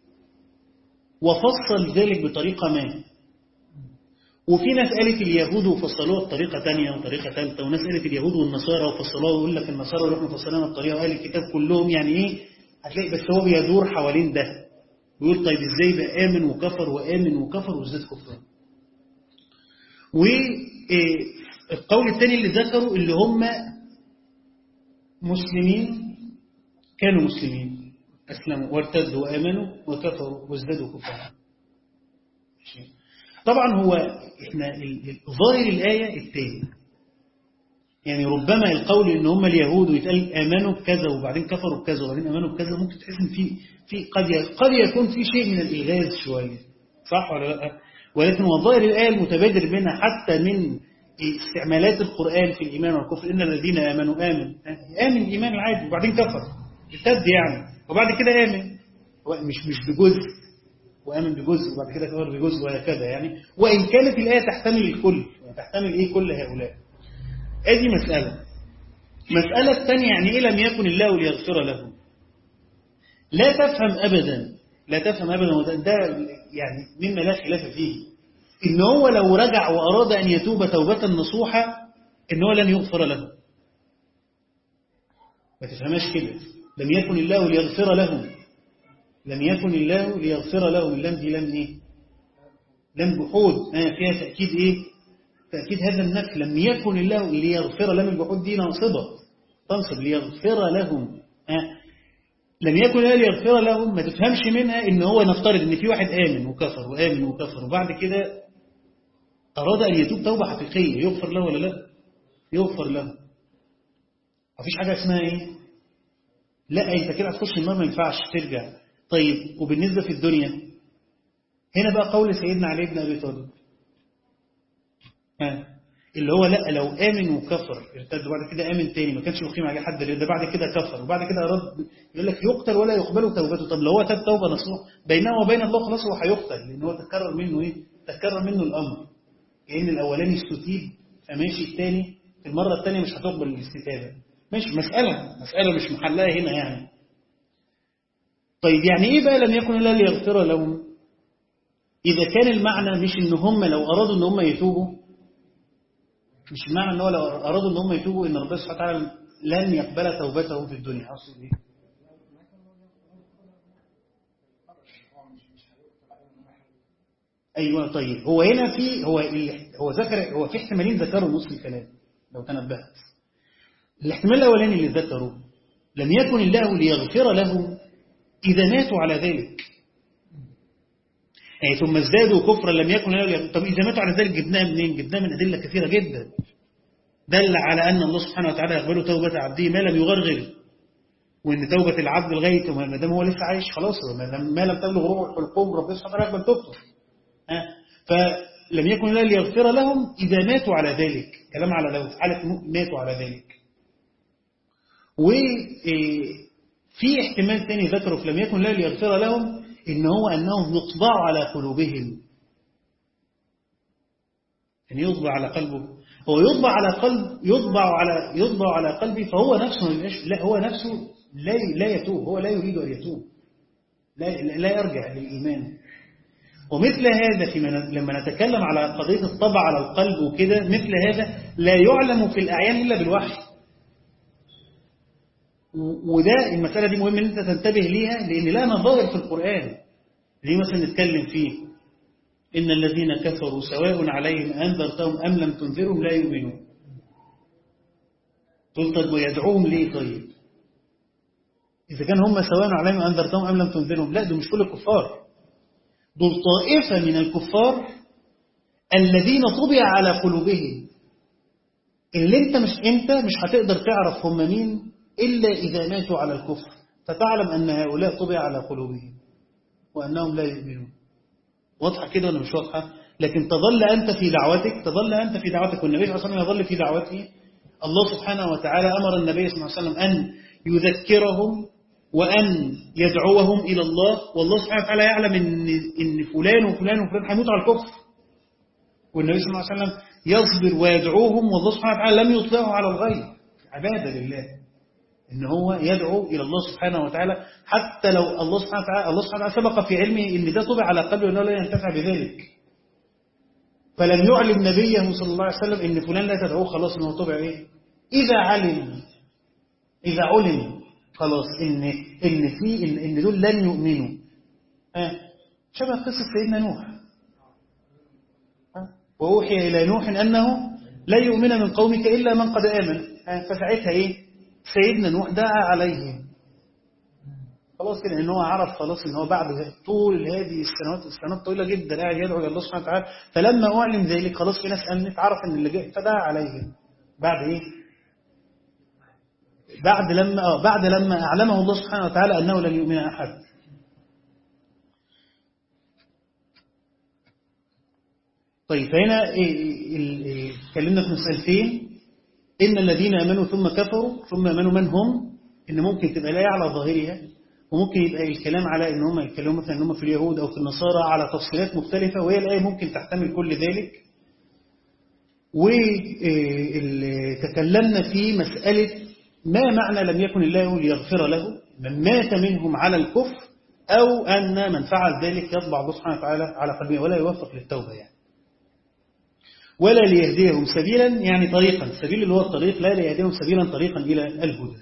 وفصل ذلك بطريقة ما وفي ناس قالت اليهود وفصلوها بطريقة تانية وطريقة ثالثة وناس قالت اليهود والنصارى وفصلوها ويقول لك النصارى ونحن فصلنا الطريقة وقال الكتاب كلهم يعني ايه هتلاقي بس هو بيدور حوالين ده ويقول طيب ازاي بقى آمن وكفر وآمن وكفر وازداد كفر والقول الثاني اللي ذكروا اللي هم مسلمين كانوا مسلمين أسلموا وارتدوا وآمنوا وكفروا وازدادوا كفرا طبعا هو احنا ظاهر الآية الثاني يعني ربما القول ان هم اليهود ويتقال امنوا بكذا وبعدين كفروا بكذا وبعدين امنوا بكذا ممكن تحس ان في في قد قد يكون في شيء من الالغاز شويه صح ولا لا ولكن وظاهر الايه المتبادر منها حتى من استعمالات القران في الايمان والكفر ان الذين امنوا امن امن الايمان العادي وبعدين كفر ارتد يعني وبعد كده امن مش مش بجزء وامن بجزء وبعد كده كفر بجزء وهكذا يعني وان كانت الايه تحتمل الكل يعني تحتمل ايه كل هؤلاء ادي مسألة مسألة الثانية يعني إيه لم يكن الله ليغفر له لا تفهم أبدا لا تفهم أبدا وده ده يعني مما لا خلاف فيه إن هو لو رجع وأراد أن يتوب توبة نصوحة إن هو لن يغفر له ما تفهمش كده لم يكن الله ليغفر لهم لم يكن الله ليغفر لهم اللام دي لام ايه لام جحود آه فيها تأكيد ايه تأكيد هذا النفي لم يكن الله ليغفر لهم الجحود دي ناصبة تنصب ليغفر لهم آه. لم يكن الله ليغفر لهم ما تفهمش منها ان هو نفترض ان في واحد آمن وكفر وآمن وكفر وبعد كده أراد أن يتوب توبة حقيقية يغفر له ولا لا يغفر له مفيش حاجة اسمها ايه لا انت كده هتخش النار ما ينفعش ترجع طيب وبالنسبة في الدنيا هنا بقى قول سيدنا علي بن أبي طالب اللي هو لا لو آمن وكفر ارتد وبعد كده آمن تاني ما كانش يقيم عليه حد ده بعد كده كفر وبعد كده أراد يقول لك يقتل ولا يقبل توبته طب لو هو تاب توبة نصوح بينه وبين الله خلاص هو هيقتل لأن هو تكرر منه إيه تكرر منه الأمر كأن الأولاني استتيب فماشي الثاني في المرة الثانية مش هتقبل الاستتابة ماشي مسألة مسألة مش محلها هنا يعني طيب يعني إيه بقى لم يكن إلا ليغفر لهم إذا كان المعنى مش إن هم لو أرادوا إن هم يتوبوا مش المعنى إن هو لو أرادوا إن هم يتوبوا إن ربنا سبحانه وتعالى لن يقبل توبتهم في الدنيا أقصد إيه؟ أيوة طيب هو هنا في هو هو ذكر هو في احتمالين ذكروا نص الكلام لو تنبهت الاحتمال الأولاني اللي ذكره لم يكن الله ليغفر لهم إذا ماتوا على ذلك يعني ثم ازدادوا كفرا لم يكن له طب إذا ماتوا على ذلك جبناها منين؟ جبناها من أدلة كثيرة جدا دل على أن الله سبحانه وتعالى يقبل توبة عبده ما لم يغرغر وأن توبة العبد لغاية ما دام هو لسه عايش خلاص ما لم تبلغ روح القوم ربنا سبحانه وتعالى يقبل توبته فلم يكن الله ليغفر لهم إذا ماتوا على ذلك كلام على لو حالة ماتوا على ذلك وفي احتمال ثاني ذكره فلم يكن الله ليغفر لهم إن هو أنهم يطبع على قلوبهم يعني يطبع على قلبه هو يطبع على قلب يطبع على يطبع على قلبه فهو نفسه لا هو نفسه لا لا يتوب هو لا يريد أن يتوب لا لا يرجع للإيمان ومثل هذا فيما لما نتكلم على قضية الطبع على القلب وكده مثل هذا لا يعلم في الأعيان إلا بالوحي وده المسألة دي مهم ان انت تنتبه ليها لان لها نظائر في القرآن ليه مثلا نتكلم فيه إن الذين كفروا سواء عليهم أنذرتهم أم لم تنذرهم لا يؤمنون قلت طب ويدعوهم ليه طيب إذا كان هم سواء عليهم أنذرتهم أم لم تنذرهم لا دول مش كل الكفار دول طائفة من الكفار الذين طبع على قلوبهم اللي انت مش انت مش هتقدر تعرف هم مين إلا إذا ماتوا على الكفر فتعلم أن هؤلاء طبع على قلوبهم وأنهم لا يؤمنون واضحة كده ولا مش واضحة لكن تظل أنت في دعوتك تظل أنت في دعوتك والنبي صلى الله عليه وسلم يظل في دعوته الله سبحانه وتعالى أمر النبي صلى الله عليه وسلم أن يذكرهم وأن يدعوهم إلى الله والله سبحانه وتعالى يعلم إن, إن فلان وفلان وفلان هيموت على الكفر والنبي صلى الله عليه وسلم يصبر ويدعوهم والله سبحانه وتعالى لم يطلعه على الغيب عبادة لله إن هو يدعو إلى الله سبحانه وتعالى حتى لو الله سبحانه وتعالى الله سبحانه وتعالى سبق في علمه إن ده طبع على قلبه وأنه لا ينتفع بذلك فلم يعلم نبيه صلى الله عليه وسلم إن فلان لا تدعوه خلاص إنه طبع إيه إذا علم إذا علم خلاص إن إن في إن, إن دول لن يؤمنوا آه. شبه قصة سيدنا نوح آه. وأوحي إلى نوح أنه لا يؤمن من قومك إلا من قد آمن آه. فساعتها إيه سيدنا نوح دعا عليهم خلاص كده ان هو عرف خلاص ان هو بعد طول هذه السنوات السنوات طويله جدا قاعد يدعو الى الله سبحانه وتعالى فلما اعلن ذلك خلاص في ناس امنت عرف ان اللي جاي فدعا عليهم بعد ايه بعد لما اه بعد لما اعلمه الله سبحانه وتعالى انه لن يؤمن احد طيب فهنا اتكلمنا في مسألتين إن الذين آمنوا ثم كفروا ثم آمنوا من هم إن ممكن تبقى الآية على ظاهرها وممكن يبقى الكلام على إن هم يتكلموا مثلا إن هم في اليهود أو في النصارى على تفصيلات مختلفة وهي الآية ممكن تحتمل كل ذلك وتكلمنا في مسألة ما معنى لم يكن الله ليغفر له من مات منهم على الكفر أو أن من فعل ذلك يطبع الله سبحانه وتعالى على قلبه ولا يوفق للتوبة يعني ولا ليهديهم سبيلا يعني طريقا السبيل اللي هو الطريق لا ليهديهم سبيلا طريقا إلى الهدى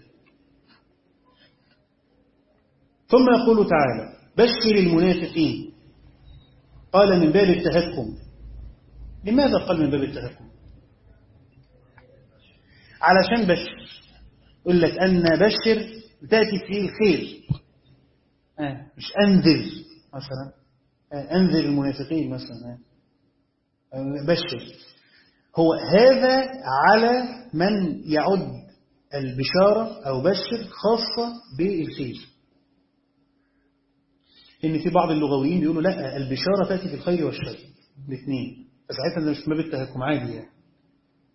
ثم يقول تعالى بشر المنافقين قال من باب التهكم لماذا قال من باب التهكم علشان بشر يقول لك أن بشر تأتي فيه الخير آه مش أنذر مثلا آه أنذر المنافقين مثلا آه بشر هو هذا على من يعد البشارة أو بشر خاصة بالخير إن في بعض اللغويين بيقولوا لا البشارة تأتي في الخير والشر الاثنين فساعتها ده مش ما بالتهكم عادي يعني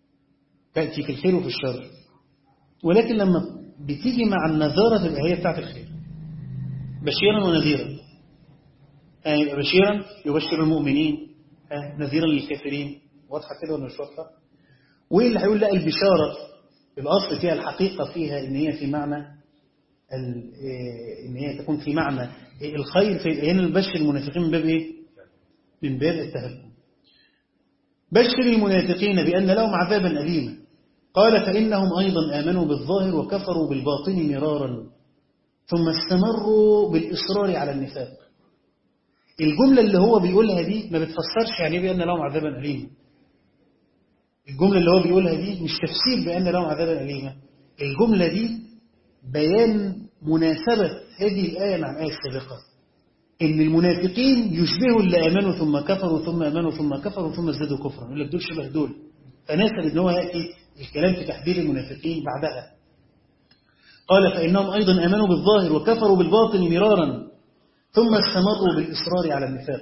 تأتي في الخير وفي الشر ولكن لما بتيجي مع النذارة تبقى هي بتاعت الخير بشيرا ونذيرا يعني يبقى بشيرا يبشر المؤمنين آه، نذيرا للكافرين واضحة كده ولا مش واضحة وايه اللي هيقول لا البشارة الأصل فيها الحقيقة فيها إن هي في معنى ال- إيه، إن هي تكون في معنى إيه، الخير في هنا نبشر المنافقين من باب إيه؟ من باب التهكم بشر المنافقين بأن لهم عذابا أليما قال فإنهم أيضا آمنوا بالظاهر وكفروا بالباطن مرارا ثم استمروا بالإصرار على النفاق الجملة اللي هو بيقولها دي ما بتفسرش يعني إيه بأن لهم عذابا أليما الجملة اللي هو بيقولها دي مش تفسير بأن لهم عذابا أليما الجملة دي بيان مناسبة هذه الآية مع الآية السابقة إن المنافقين يشبهوا اللي آمنوا ثم كفروا ثم آمنوا ثم كفروا ثم ازدادوا كفرا يقول لك دول شبه دول فناسب إن هو يأتي الكلام في تحذير المنافقين بعدها قال فإنهم أيضا آمنوا بالظاهر وكفروا بالباطن مرارا ثم استمروا بالإصرار على النفاق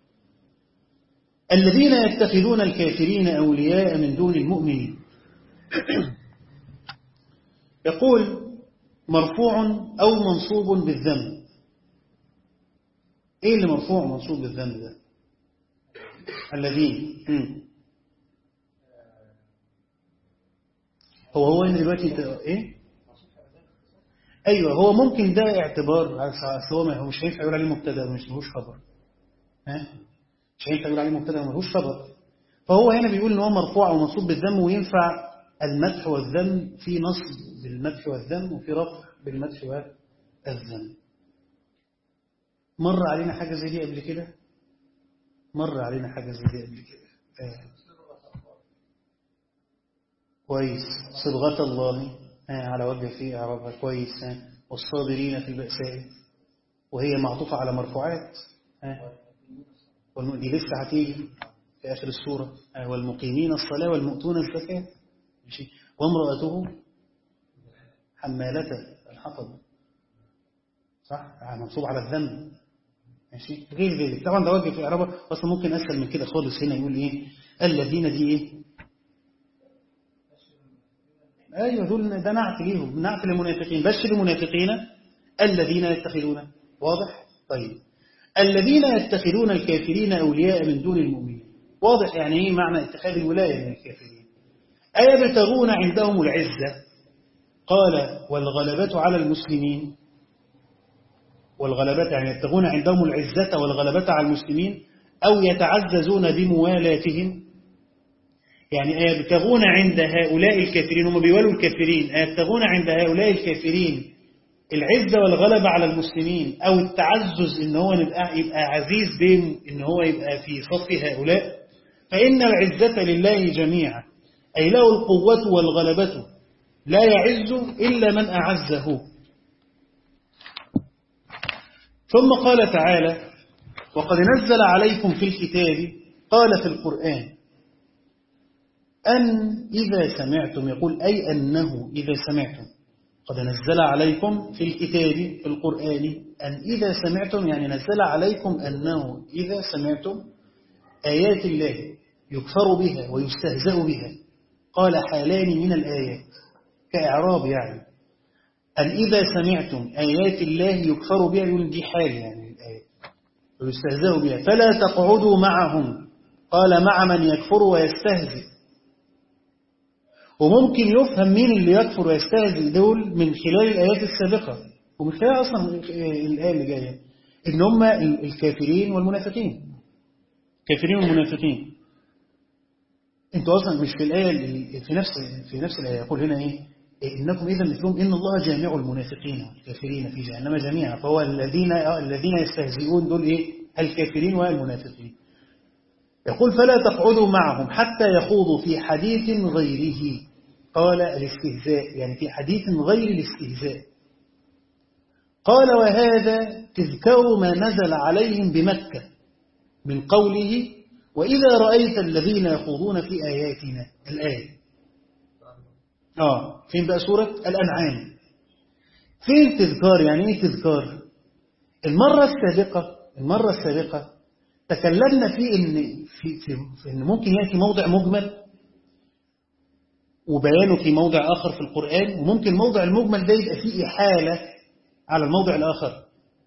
الذين يتخذون الكافرين أولياء من دون المؤمنين يقول مرفوع أو منصوب بالذنب إيه اللي مرفوع ومنصوب بالذنب ده الذين مم. هو هو هنا دلوقتي انت ايه ايوه هو ممكن ده اعتبار أصل هو ما- هو مش هينفع يقول عليه مبتدا مش ملوش خبر ها مش هينفع يقول عليه مبتدا ملوش خبر فهو هنا بيقول ان هو مرفوع ومنصوب بالذم وينفع المدح والذم في نصب بالمدح والذم وفي رفع بالمدح والذم مر علينا حاجه زي دي قبل كده مر علينا حاجه زي دي قبل كده آه. كويس صبغة الله آه، على وجه في إعرابها كويس آه، والصابرين في البأساء وهي معطوفة على مرفوعات آه، والم- دي لسه هتيجي في آخر السورة آه، والمقيمين الصلاة والمؤتون الزكاة ماشي وامرأته حمالة الحطب صح آه، منصوب على الذنب ماشي غير ذلك طبعا ده وجه في إعرابها أصلا ممكن أسهل من كده خالص هنا يقول إيه الذين دي إيه ايوه دول ده نعت ليهم نعت للمنافقين بشر المنافقين الذين يتخذون واضح طيب الذين يتخذون الكافرين اولياء من دون المؤمنين واضح يعني ايه معنى اتخاذ الولايه من الكافرين ايبتغون عندهم العزه قال والغلبه على المسلمين والغلبة يعني يبتغون عندهم العزة والغلبة على المسلمين أو يتعززون بموالاتهم يعني يبتغون عند هؤلاء الكافرين هم بيوالوا الكافرين يبتغون عند هؤلاء الكافرين العزة والغلبة على المسلمين أو التعزز إن هو يبقى, يبقى عزيز بهم إن هو يبقى في صف هؤلاء فإن العزة لله جميعا أي له القوة والغلبة لا يعز إلا من أعزه ثم قال تعالى وقد نزل عليكم في الكتاب قال في القرآن أن إذا سمعتم يقول أي أنه إذا سمعتم قد نزل عليكم في الكتاب في القرآن أن إذا سمعتم يعني نزل عليكم أنه إذا سمعتم آيات الله يكفر بها ويستهزأ بها قال حالان من الآيات كإعراب يعني أن إذا سمعتم آيات الله يكفر بها يقول دي حال يعني الآيات ويستهزأ بها فلا تقعدوا معهم قال مع من يكفر ويستهزئ وممكن يفهم مين اللي يكفر ويستهزئ دول من خلال الآيات السابقة ومن خلال أصلا الآية اللي جاية إن هم الكافرين والمنافقين كافرين والمنافقين انتوا أصلا مش في الآية اللي في نفس في نفس الآية يقول هنا إيه إنكم إذا مثلهم إن الله جامع المنافقين والكافرين في جهنم جميعا فهو الذين الذين يستهزئون دول إيه الكافرين والمنافقين يقول فلا تقعدوا معهم حتى يخوضوا في حديث غيره قال الاستهزاء يعني في حديث غير الاستهزاء قال وهذا تذكر ما نزل عليهم بمكة من قوله وإذا رأيت الذين يخوضون في آياتنا الآية آه فين بقى سورة الأنعام فين تذكار يعني إيه تذكار المرة السابقة المرة السابقة تكلمنا في إن, في, في, في إن ممكن يأتي موضع مجمل وبيانه في موضع آخر في القرآن وممكن موضع المجمل ده يبقى فيه إحالة على الموضع الآخر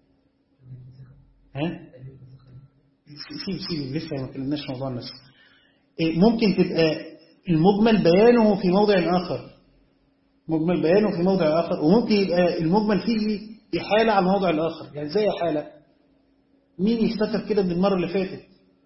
ها؟ سيب سيب لسه ما كلمناش موضوع النسخ ممكن تبقى المجمل بيانه في موضع آخر مجمل بيانه في موضع آخر وممكن يبقى المجمل فيه إحالة على الموضع الآخر يعني زي إحالة مين يفتكر كده من المرة اللي فاتت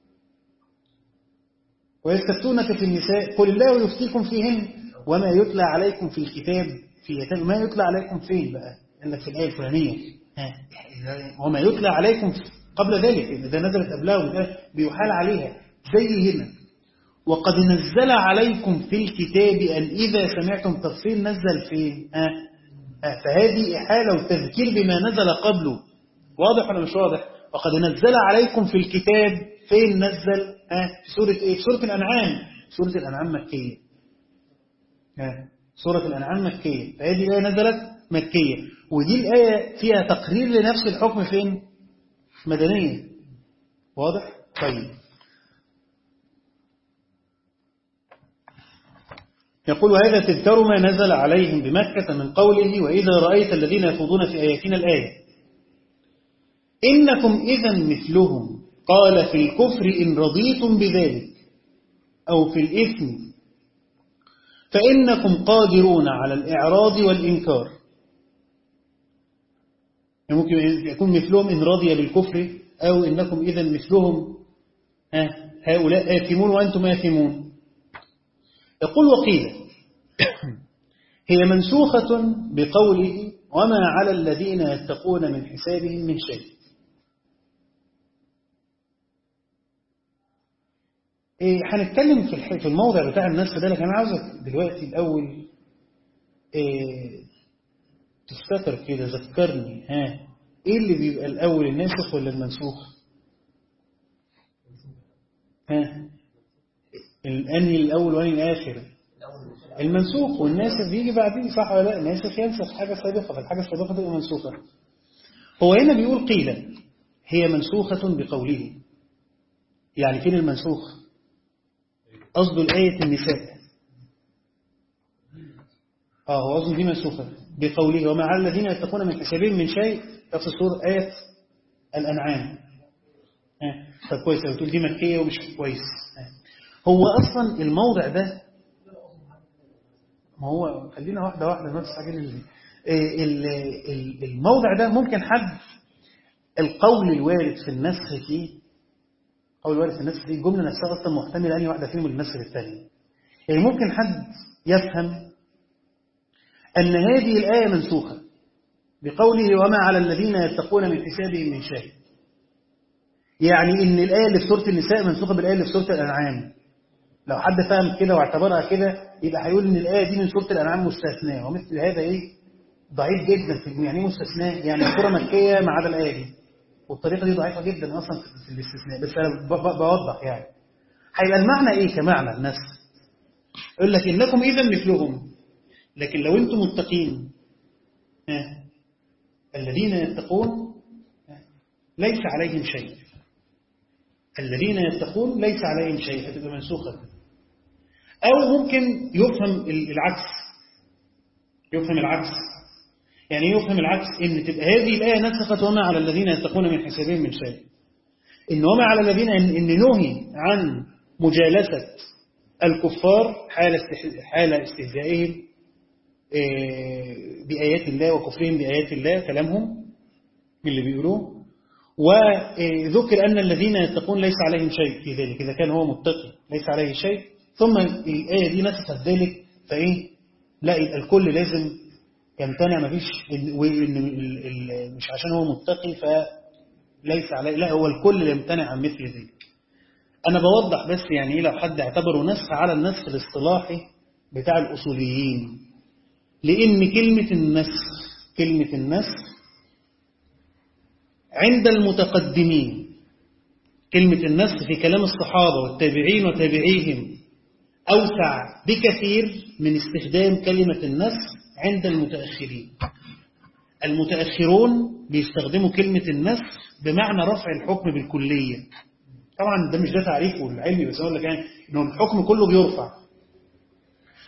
ويستفتونك في النساء قل الله يفتيكم فيهن وما يتلى عليكم في الكتاب في يتم ما يتلى عليكم فين بقى عندك في الآية الفلانية وما يتلى عليكم قبل ذلك إذا نزلت قبلها وده بيحال عليها زي هنا وقد نزل عليكم في الكتاب أن إذا سمعتم تفصيل نزل فين آه. آه. فهذه إحالة وتذكير بما نزل قبله واضح ولا مش واضح وقد نزل عليكم في الكتاب فين نزل آه. في سورة إيه في سورة الأنعام سورة الأنعام مكية آه. سورة الأنعام مكية فهذه الآية نزلت مكية ودي الآية فيها تقرير لنفس الحكم فين مدنية واضح طيب يقول هذا تذكر ما نزل عليهم بمكة من قوله وإذا رأيت الذين يخوضون في آياتنا الآية إنكم إذا مثلهم قال في الكفر إن رضيتم بذلك أو في الإثم فإنكم قادرون على الإعراض والإنكار ممكن يكون مثلهم إن رضي بالكفر أو إنكم إذا مثلهم هؤلاء آثمون وأنتم آثمون يقول وقيل هي منسوخة بقوله وما على الذين يتقون من حسابهم من شيء إيه هنتكلم في في الموضع بتاع النسخ ده لكن انا عاوزك دلوقتي الاول إيه تفتكر كده ذكرني ها ايه اللي بيبقى الاول الناسخ ولا المنسوخ ها الانهي الاول وانهي الاخر المنسوخ والناسخ بيجي بعدين صح ولا لا الناسخ ينسخ حاجه سابقه فالحاجه السابقه تبقى منسوخه هو هنا بيقول قيل هي منسوخه بقوله يعني فين المنسوخ قصده الآية النساء اه هو قصده دي منسوخة بقوله وما على الذين يتقون من حسابهم من شيء نفس الصورة آية الأنعام آه. طب كويس لو تقول دي مكية ومش كويس آه. هو أصلا الموضع ده ما هو خلينا واحدة واحدة ما تستعجل الموضع ده ممكن حد القول الوارد في النسخ فيه قول الوارد في النسخ فيه الجملة نفسها أصلا محتملة أني واحدة فيهم النسخ الثانية يعني ممكن حد يفهم أن هذه الآية منسوخة بقوله وما على الذين يتقون من حسابهم من شيء يعني إن الآية اللي في سورة النساء منسوخة بالآية اللي في سورة الأنعام لو حد فهم كده واعتبرها كده يبقى هيقول إن الآية دي من سورة الأنعام مستثناة ومثل هذا إيه ضعيف جدا في يعني مستثناء يعني سورة مكية ما عدا الآية دي والطريقة دي ضعيفة جدا أصلا في الاستثناء بس أنا بوضح يعني هيبقى المعنى إيه كمعنى الناس يقول لك إنكم إذا مثلهم لكن لو أنتم متقين آه. الذين يتقون آه. ليس عليهم شيء الذين يتقون ليس عليهم شيء هتبقى منسوخة أو ممكن يفهم العكس يفهم العكس يعني يفهم العكس ان تبقى هذه الآية نسخت وما على الذين يتقون من حسابهم من شيء إن وما على الذين إن, إن نهي عن مجالسة الكفار حال حال استهزائهم بآيات الله وكفرهم بآيات الله كلامهم من اللي بيقولوه وذكر أن الذين يتقون ليس عليهم شيء في ذلك إذا كان هو متقي ليس عليه شيء ثم الآية دي نسخت ذلك فإيه لا يبقى الكل لازم يمتنع ما فيش مش عشان هو متقي فليس عليه لا هو الكل يمتنع عن مثل ذلك أنا بوضح بس يعني إيه لو حد اعتبره نسخ على النسخ الاصطلاحي بتاع الأصوليين لأن كلمة النسخ كلمة النسخ عند المتقدمين كلمة النسخ في كلام الصحابة والتابعين وتابعيهم أوسع بكثير من استخدام كلمة النسخ عند المتأخرين المتأخرون بيستخدموا كلمة النسخ بمعنى رفع الحكم بالكلية طبعا ده مش ده تعريفه العلمي بس أقول لك يعني إنه الحكم كله بيرفع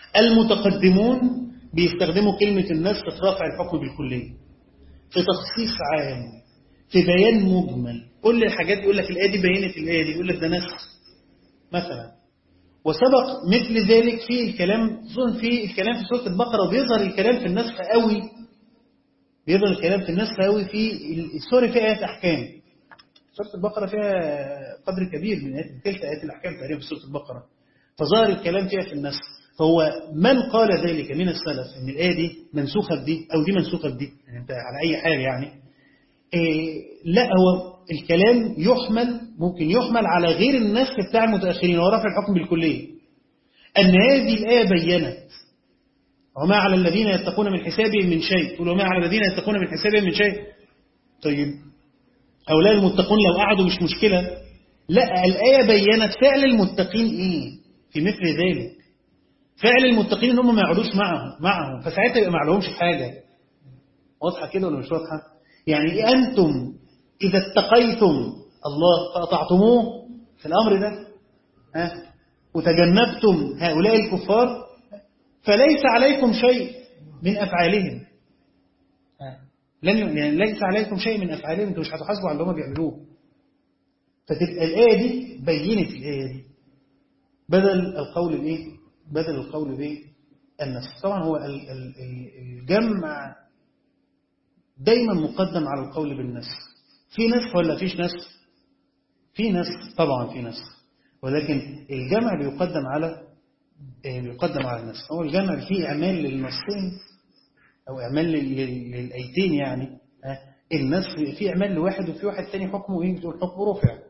المتقدمون بيستخدموا كلمة النسخ في رفع الحكم بالكلية في تخصيص عام في بيان مجمل كل الحاجات يقول لك الآية دي بينت الآية دي يقول لك ده نسخ مثلا وسبق مثل ذلك في الكلام خصوصا في الكلام في سورة البقرة وبيظهر الكلام في النسخ قوي بيظهر الكلام في النسخ قوي في السورة في آيات أحكام سورة البقرة فيها قدر كبير من آيات تلك آيات الأحكام تقريبا في سورة البقرة فظهر الكلام فيها في النسخ فهو من قال ذلك من السلف ان الآية دي منسوخة بدي أو دي منسوخة بدي يعني انت على أي حال يعني إيه لا هو الكلام يحمل ممكن يحمل على غير النسخ بتاع المتأخرين ورفع الحكم بالكلية أن هذه الآية بينت وما على الذين يتقون من حسابهم من شيء تقول وما على الذين يتقون من حسابهم من شيء طيب هؤلاء المتقون لو قعدوا مش مشكلة لا الآية بينت فعل المتقين إيه في مثل ذلك فعل المتقين ان هم ما يقعدوش معهم معهم فساعتها يبقى ما عليهمش حاجة واضحة كده ولا مش واضحة يعني أنتم إذا اتقيتم الله فأطعتموه في الأمر ده ها وتجنبتم هؤلاء الكفار فليس عليكم شيء من أفعالهم لن يعني ليس عليكم شيء من أفعالهم انتم مش هتحاسبوا على اللي هم بيعملوه فتبقى الآية دي بينت الآية دي بدل القول بإيه بدل القول بإيه النسخ طبعا هو الجمع دايما مقدم على القول بالنسخ في نسخ ولا فيش نسخ في نسخ طبعا في نسخ ولكن الجمع بيقدم على بيقدم على النسخ هو الجمع فيه اعمال للنصين او اعمال للايتين يعني النسخ في اعمال لواحد وفي واحد تاني حكمه ايه بتقول حكمه رفع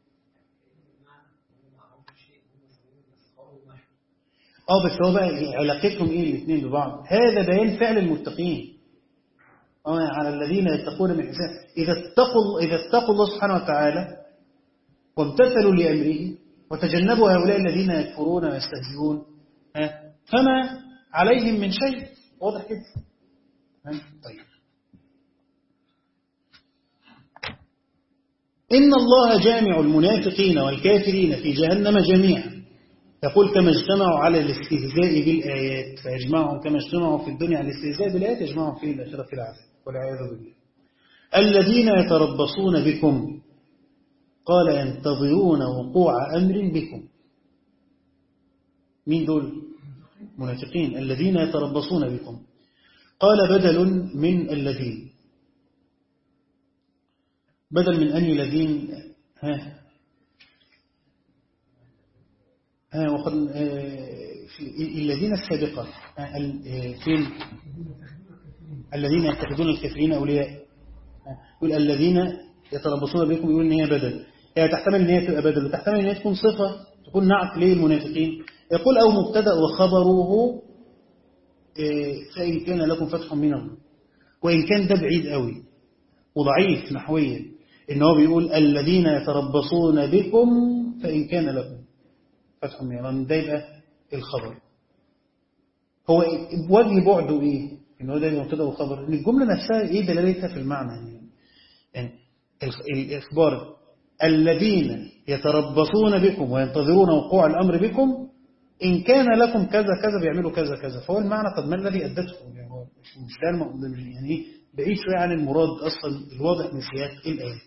اه بس هو بقى علاقتهم ايه الاثنين ببعض هذا بيان فعل المتقين على الذين يتقون من حساب إذا اتقوا, إذا اتقوا الله سبحانه وتعالى وامتثلوا لأمره وتجنبوا هؤلاء الذين يكفرون ويستهزئون فما عليهم من شيء واضح كده طيب إن الله جامع المنافقين والكافرين في جهنم جميعا يقول كما اجتمعوا على الاستهزاء بالآيات فيجمعهم كما اجتمعوا في الدنيا على الاستهزاء بالآيات يجمعهم في الآخرة في العذاب والعياذ بالله الذين يتربصون بكم قال ينتظرون وقوع أمر بكم مين دول منافقين الذين يتربصون بكم قال بدل من الذين بدل من أني الذين ها ها وقد الذين السابقة فين الذين يتخذون الكافرين أولياء يقول الذين يتربصون بكم يقول إن هي بدل هي تحتمل إن هي تبقى بدل وتحتمل إن هي تكون صفة تكون نعت للمنافقين يقول أو مبتدأ وخبره فإن كان لكم فتح منه وإن كان ده بعيد قوي وضعيف نحويا إن هو بيقول الذين يتربصون بكم فإن كان لكم فتح منه ده يبقى الخبر هو وجه بعده إيه إن هو ده مبتدا وخبر إن الجملة نفسها إيه دلالتها في المعنى يعني, يعني الإخبار الذين يتربصون بكم وينتظرون وقوع الأمر بكم إن كان لكم كذا كذا بيعملوا كذا كذا فهو المعنى طب ما الذي أدته يعني هو مش ده يعني إيه بعيد شوية عن المراد أصلا الواضح من سياق الآية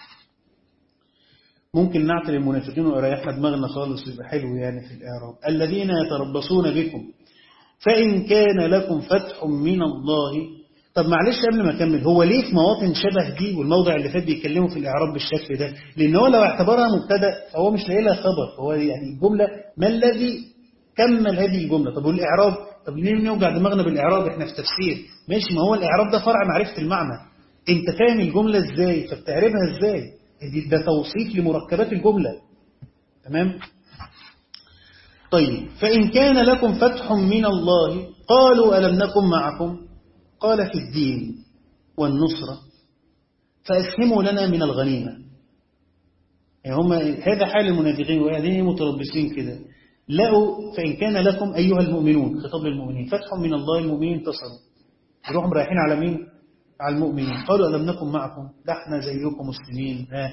ممكن نعتل المنافقين ويريحنا دماغنا خالص يبقى حلو يعني في الإعراب الذين يتربصون بكم فإن كان لكم فتح من الله طب معلش قبل ما أكمل هو ليه في مواطن شبه دي والموضع اللي فات بيتكلموا في الإعراب بالشكل ده لأن هو لو اعتبرها مبتدا فهو مش لاقي لها خبر هو يعني الجملة ما الذي كمل هذه الجملة طب والإعراب طب ليه نوجع دماغنا بالإعراب إحنا في تفسير ماشي ما هو الإعراب ده فرع معرفة المعنى أنت فاهم الجملة إزاي فبتعربها إزاي ده توصيف لمركبات الجملة تمام طيب فإن كان لكم فتح من الله قالوا ألم نكن معكم قال في الدين والنصرة فأسهموا لنا من الغنيمة يعني هم هذا حال المنافقين وهذه متربصين كده لقوا فإن كان لكم أيها المؤمنون خطاب للمؤمنين فتح من الله المؤمنين انتصروا يروحوا رايحين على مين على المؤمنين قالوا ألم نكن معكم ده احنا زيكم مسلمين ها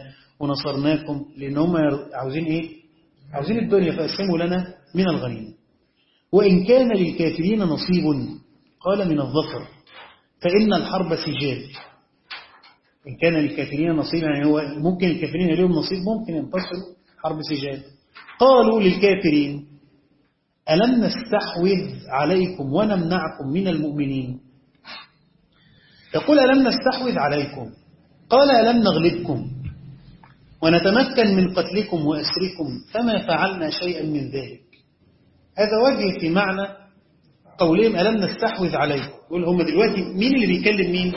ونصرناكم لأن هم عاوزين إيه عاوزين الدنيا فأسهموا لنا من الغنيمة وإن كان للكافرين نصيب قال من الظفر فإن الحرب سجال إن كان للكافرين نصيب يعني هو ممكن الكافرين لهم نصيب ممكن ينتصروا حرب سجال قالوا للكافرين ألم نستحوذ عليكم ونمنعكم من المؤمنين يقول ألم نستحوذ عليكم قال ألم نغلبكم ونتمكن من قتلكم وأسركم فما فعلنا شيئا من ذلك هذا وجه في معنى قولهم ألم نستحوذ عليكم يقول هم دلوقتي مين اللي بيكلم مين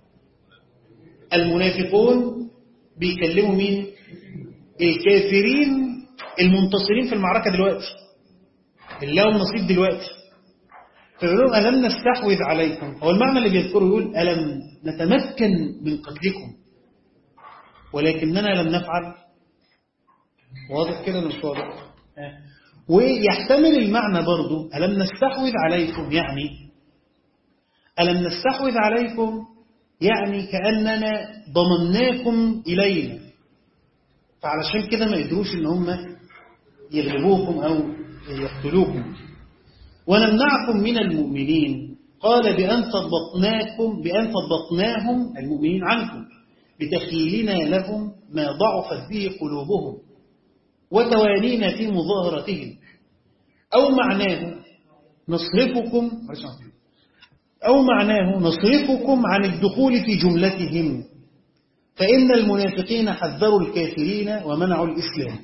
المنافقون بيكلموا مين الكافرين المنتصرين في المعركة دلوقتي اللي لهم نصيب دلوقتي فيقولون ألم نستحوذ عليكم هو المعنى اللي بيذكره يقول ألم نتمكن من قتلكم ولكننا لم نفعل واضح كده مش واضح ويحتمل المعنى برضو ألم نستحوذ عليكم يعني ألم نستحوذ عليكم يعني كأننا ضمناكم إلينا فعلشان كده ما يدروش ان هم يغلبوكم أو يقتلوكم ونمنعكم من المؤمنين قال بأن ثبطناكم بأن ثبطناهم المؤمنين عنكم بتخيلنا لهم ما ضعفت به قلوبهم وتوانينا في مظاهرتهم أو معناه نصرفكم أو معناه نصرفكم عن الدخول في جملتهم فإن المنافقين حذروا الكافرين ومنعوا الإسلام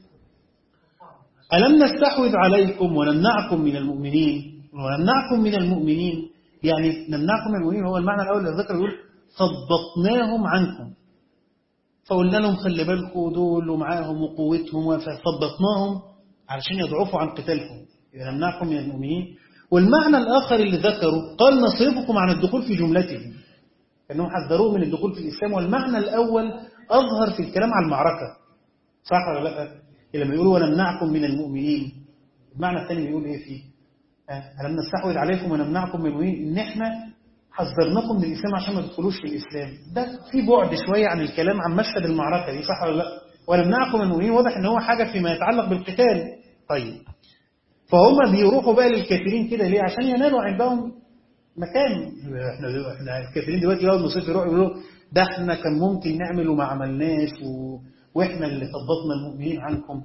ألم نستحوذ عليكم ونمنعكم من المؤمنين ونمنعكم من المؤمنين يعني نمنعكم من المؤمنين هو المعنى الأول اللي ذكر يقول ثبطناهم عنكم فقلنا لهم خلي بالكم دول ومعاهم وقوتهم فثبطناهم علشان يضعفوا عن قتالكم إذا نمنعكم من المؤمنين والمعنى الآخر اللي ذكره قال نصرفكم عن الدخول في جملتهم أنهم حذروه من الدخول في الإسلام والمعنى الأول أظهر في الكلام عن المعركة صح ولا لا لما يقولوا ونمنعكم من المؤمنين المعنى الثاني بيقول إيه فيه ألم نستحوذ عليكم ونمنعكم من المؤمنين إن إحنا حذرناكم من الإسلام عشان ما تدخلوش في الإسلام ده في بعد شوية عن الكلام عن مشهد المعركة دي صح ولا لا ونمنعكم من المؤمنين واضح إن هو حاجة فيما يتعلق بالقتال طيب فهم بيروحوا بقى للكافرين كده ليه عشان ينالوا عندهم مكان احنا احنا الكافرين دلوقتي لو المصيف يروحوا يقولوا ده احنا كان ممكن نعمل وما عملناش و... واحنا اللي ثبطنا المؤمنين عنكم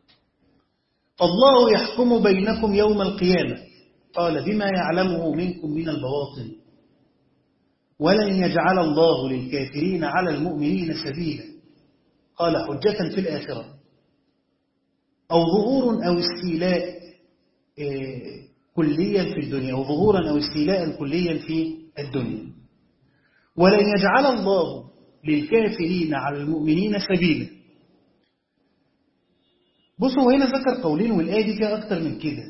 الله يحكم بينكم يوم القيامة قال بما يعلمه منكم من البواطن ولن يجعل الله للكافرين على المؤمنين سبيلا قال حجة في الآخرة أو ظهور أو استيلاء كليا في الدنيا أو ظهورا أو استيلاء كليا في الدنيا ولن يجعل الله للكافرين على المؤمنين سبيلا بصوا هنا ذكر قولين والآية دي فيها أكتر من كده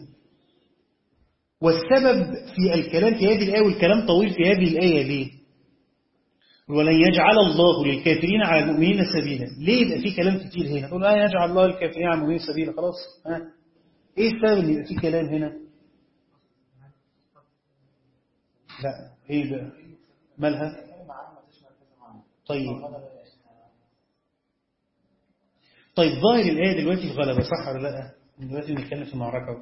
والسبب في الكلام في هذه الآية والكلام طويل في هذه الآية ليه ولن يجعل الله للكافرين على المؤمنين سبيلا ليه يبقى في كلام كتير هنا تقول اه يجعل الله للكافرين على المؤمنين سبيلا خلاص ها ايه السبب ان يبقى في كلام هنا لا ايه بقى مالها طيب طيب ظاهر الآية دلوقتي في غلبة صح ولا لا دلوقتي بنتكلم في معركة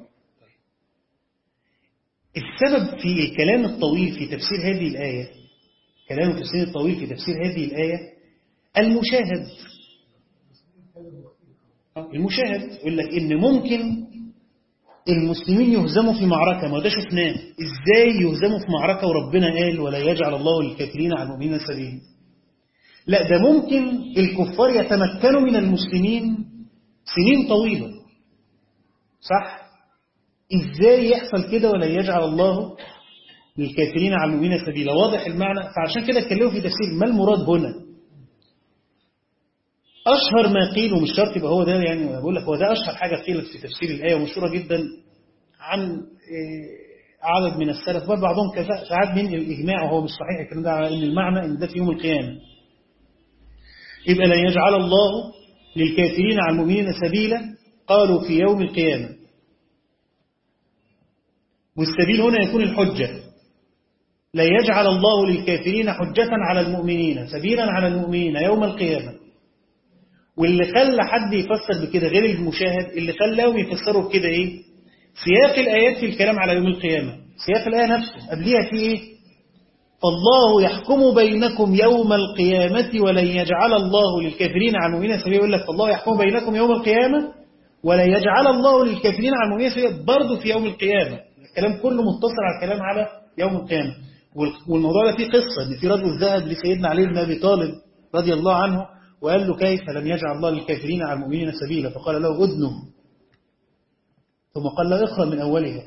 السبب في الكلام الطويل في تفسير هذه الآية كلام التفسير الطويل في تفسير هذه الآية المشاهد المشاهد يقول لك إن ممكن المسلمين يهزموا في معركة ما ده شفناه إزاي يهزموا في معركة وربنا قال ولا يجعل الله للكافرين على المؤمنين سبيلا لا ده ممكن الكفار يتمكنوا من المسلمين سنين طويلة صح إزاي يحصل كده ولا يجعل الله للكافرين على المؤمنين سبيلا واضح المعنى فعشان كده اتكلموا في تفسير ما المراد هنا أشهر ما قيل ومش شرط يبقى هو ده يعني بقول لك هو ده أشهر حاجة قيلت في تفسير الآية ومشهورة جدا عن عدد من السلف بل بعضهم كذا ساعات من الإجماع وهو مش صحيح الكلام ده على إن المعنى إن ده في يوم القيامة يبقى لن يجعل الله للكافرين على المؤمنين سبيلا قالوا في يوم القيامة والسبيل هنا يكون الحجة لا يجعل الله للكافرين حجة على المؤمنين سبيلا على المؤمنين يوم القيامة واللي خلى حد يفسر بكده غير المشاهد اللي خلاهم يفسروا بكده ايه سياق الآيات في الكلام على يوم القيامة سياق الآية نفسه قبلها في إيه فالله يحكم بينكم يوم القيامة ولن يجعل الله للكافرين على المؤمنين سبيلا يقول لك فالله يحكم بينكم يوم القيامة ولا يجعل الله للكافرين على المؤمنين سبيلا برضه في يوم القيامة الكلام كله متصل على الكلام على يوم القيامة والموضوع ده فيه قصة ان في رجل ذهب لسيدنا علي بن أبي طالب رضي الله عنه وقال له كيف لم يجعل الله للكافرين على المؤمنين سبيلا فقال له أذنه ثم قال له اقرأ من أولها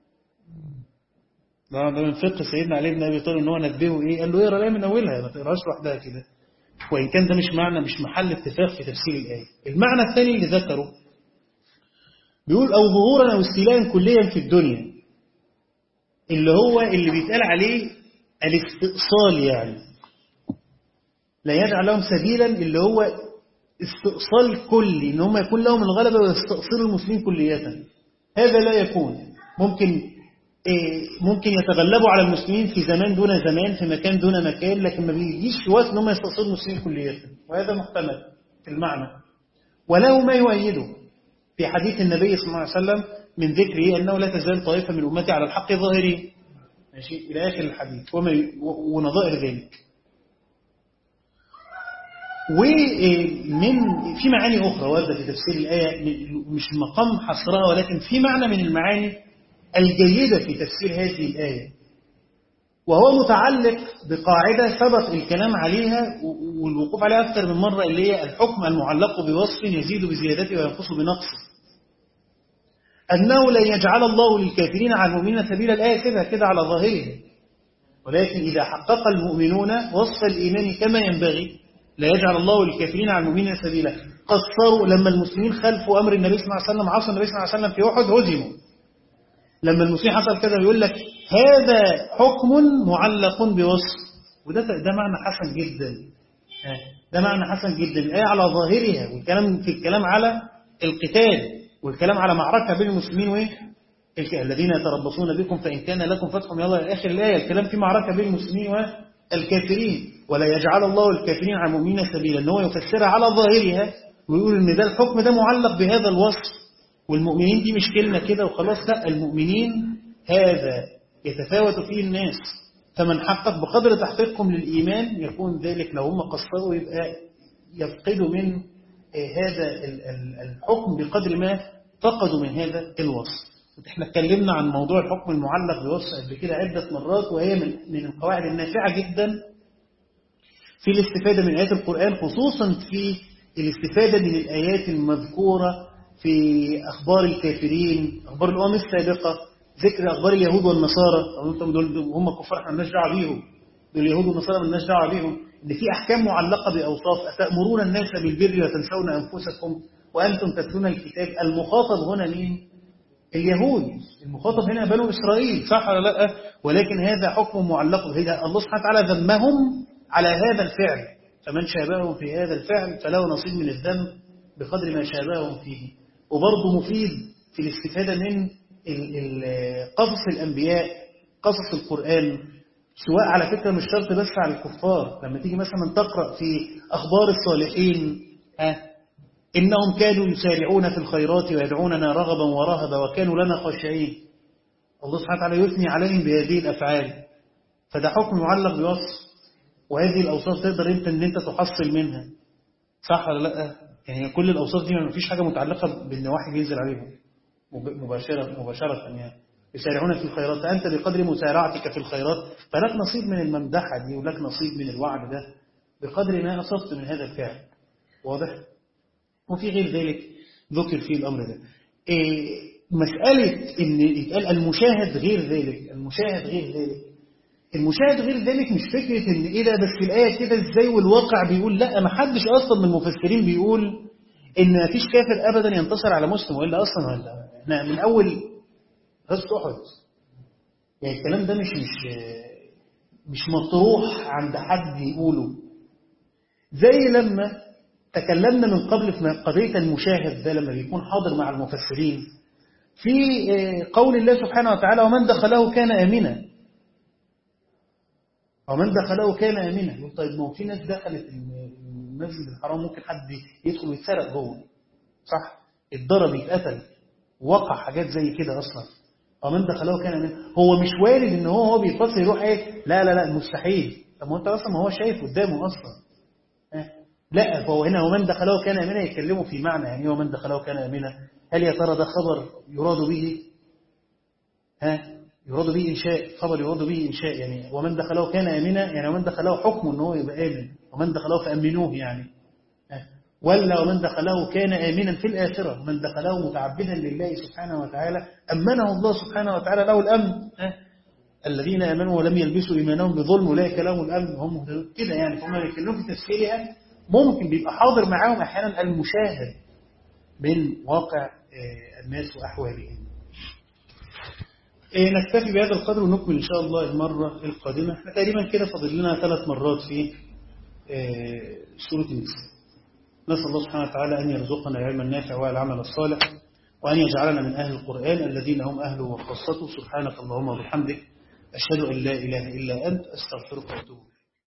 ده من فقه سيدنا علي بن أبي طالب ان هو نبهه إيه قال له اقرأ الآية من أولها ما تقراش لوحدها كده وإن كان ده مش معنى مش محل اتفاق في تفسير الآية المعنى الثاني اللي ذكره بيقول أو ظهورا أو استيلاء كليا في الدنيا اللي هو اللي بيتقال عليه الاستئصال يعني لا يجعل لهم سبيلا اللي هو استئصال كلي ان هم يكون لهم الغلبة ويستأصلوا المسلمين كلية هذا لا يكون ممكن ممكن يتغلبوا على المسلمين في زمان دون زمان في مكان دون مكان لكن ما بيجيش في وقت ان هم يستأصلوا المسلمين كلية وهذا محتمل في المعنى وله ما يؤيده في حديث النبي صلى الله عليه وسلم من ذكره أنه لا تزال طائفة من أمتي على الحق ظاهرين ماشي إلى آخر الحديث وما ونظائر ذلك ومن في معاني أخرى واردة في تفسير الآية مش مقام حصرها ولكن في معنى من المعاني الجيدة في تفسير هذه الآية وهو متعلق بقاعدة سبق الكلام عليها والوقوف عليها أكثر من مرة اللي هي الحكم المعلق بوصف يزيد بزيادته وينقص بنقصه أنه لن يجعل الله للكافرين على المؤمنين سبيل الآية كده كده على ظاهره ولكن إذا حقق المؤمنون وصف الإيمان كما ينبغي لا يجعل الله للكافرين على المؤمنين سبيلا قصروا لما المسلمين خلفوا أمر النبي صلى الله عليه وسلم عصى النبي صلى الله عليه وسلم في أحد هزموا لما المسلمين حصل كذا يقول لك هذا حكم معلق بوصف وده ده معنى حسن جدا ده معنى حسن جدا الآية على ظاهرها والكلام في الكلام على القتال والكلام على معركة بين المسلمين وإيه الذين يتربصون بكم فإن كان لكم فتح من الله آخر الآية الكلام في معركة بين المسلمين والكافرين ولا يجعل الله الكافرين على المؤمنين سبيلا ان هو يفسرها على ظاهرها ويقول ان ده الحكم ده معلق بهذا الوصف والمؤمنين دي مش كلمة كده وخلاص لا المؤمنين هذا يتفاوت فيه الناس فمن حقق بقدر تحقيقهم للإيمان يكون ذلك لو هم قصروا يبقى يفقدوا من هذا الحكم بقدر ما فقدوا من هذا الوصف احنا اتكلمنا عن موضوع الحكم المعلق بوصف قبل كده عدة مرات وهي من من القواعد النافعة جدا في الاستفادة من آيات القرآن خصوصا في الاستفادة من الآيات المذكورة في أخبار الكافرين أخبار الأمم السابقة ذكر أخبار اليهود والنصارى دول هم كفار احنا مالناش دعوه بيهم دول اليهود والنصارى مالناش دعوه بيهم إن في أحكام معلقة بأوصاف أتأمرون الناس بالبر وتنسون أنفسكم وأنتم تتلون الكتاب المخاطب هنا مين؟ اليهود المخاطب هنا بنو إسرائيل صح ولا لا ولكن هذا حكم معلق هذا الله سبحانه وتعالى ذمهم على هذا الفعل فمن شابههم في هذا الفعل فله نصيب من الذنب بقدر ما شابههم فيه وبرضه مفيد في الاستفادة من قصص الأنبياء قصص القرآن سواء على فكرة مش شرط بس على الكفار لما تيجي مثلا تقرأ في أخبار الصالحين ها إنهم كانوا يسارعون في الخيرات ويدعوننا رغبا ورهبا وكانوا لنا خاشعين الله سبحانه وتعالى يثني عليهم بهذه الأفعال فده حكم معلق بوصف وهذه الأوصاف تقدر أنت أن أنت تحصل منها صح ولا لا يعني كل الأوصاف دي ما فيش حاجة متعلقة بأن واحد ينزل عليهم مباشرة, مباشرة يعني يسارعون في الخيرات فأنت بقدر مسارعتك في الخيرات فلك نصيب من الممدحة دي ولك نصيب من الوعد ده بقدر ما أصبت من هذا الفعل واضح؟ وفي غير ذلك ذكر فيه الأمر ده إيه مسألة إن يتقال المشاهد غير ذلك المشاهد غير ذلك المشاهد غير ذلك مش فكرة إن إيه ده بس في الآية كده إزاي والواقع بيقول لا ما حدش أصلا من المفسرين بيقول إن ما فيش كافر أبدا ينتصر على مسلم وإلا أصلا ولا إحنا من أول غزوة أحد يعني الكلام ده مش مش مش مطروح عند حد يقوله زي لما تكلمنا من قبل في قضية المشاهد ده لما بيكون حاضر مع المفسرين في قول الله سبحانه وتعالى ومن دخله كان آمنا ومن دخله كان آمنا يقول طيب ما هو في ناس دخلت المسجد الحرام ممكن حد يدخل ويتسرق جوه صح اتضرب يتقتل وقع حاجات زي كده أصلا ومن دخله كان أمين هو مش وارد إن هو هو بيتصل يروح إيه لا لا لا مستحيل طب ما أنت أصلا ما هو شايف قدامه أصلا اه؟ لا فهو هنا ومن دخله كان أمينا يتكلموا في معنى يعني ومن دخله كان أمينا هل يا ترى ده خبر يراد به ها يراد به إنشاء خبر يراد به إنشاء يعني ومن دخله كان آمنا يعني ومن دخله حكم أنه يبقى آمن ومن دخله فأمنوه يعني ولا ومن دخله كان آمنا في الآخرة من دخله متعبدا لله سبحانه وتعالى أمنه الله سبحانه وتعالى له الأمن الذين آمنوا ولم يلبسوا إيمانهم بظلم أولئك لهم الأمن هم مهتدون كده يعني فهم يتكلموا في تسهيلها ممكن بيبقى حاضر معاهم أحيانا المشاهد من واقع الناس وأحوالهم نكتفي بهذا القدر ونكمل إن شاء الله المرة القادمة احنا تقريبا كده فاضل لنا ثلاث مرات في سورة النساء نسأل الله سبحانه وتعالى أن يرزقنا العلم النافع والعمل الصالح وأن يجعلنا من أهل القرآن الذين هم أهله وخاصته سبحانك اللهم وبحمدك أشهد أن لا إله إلا أنت أستغفرك وأتوب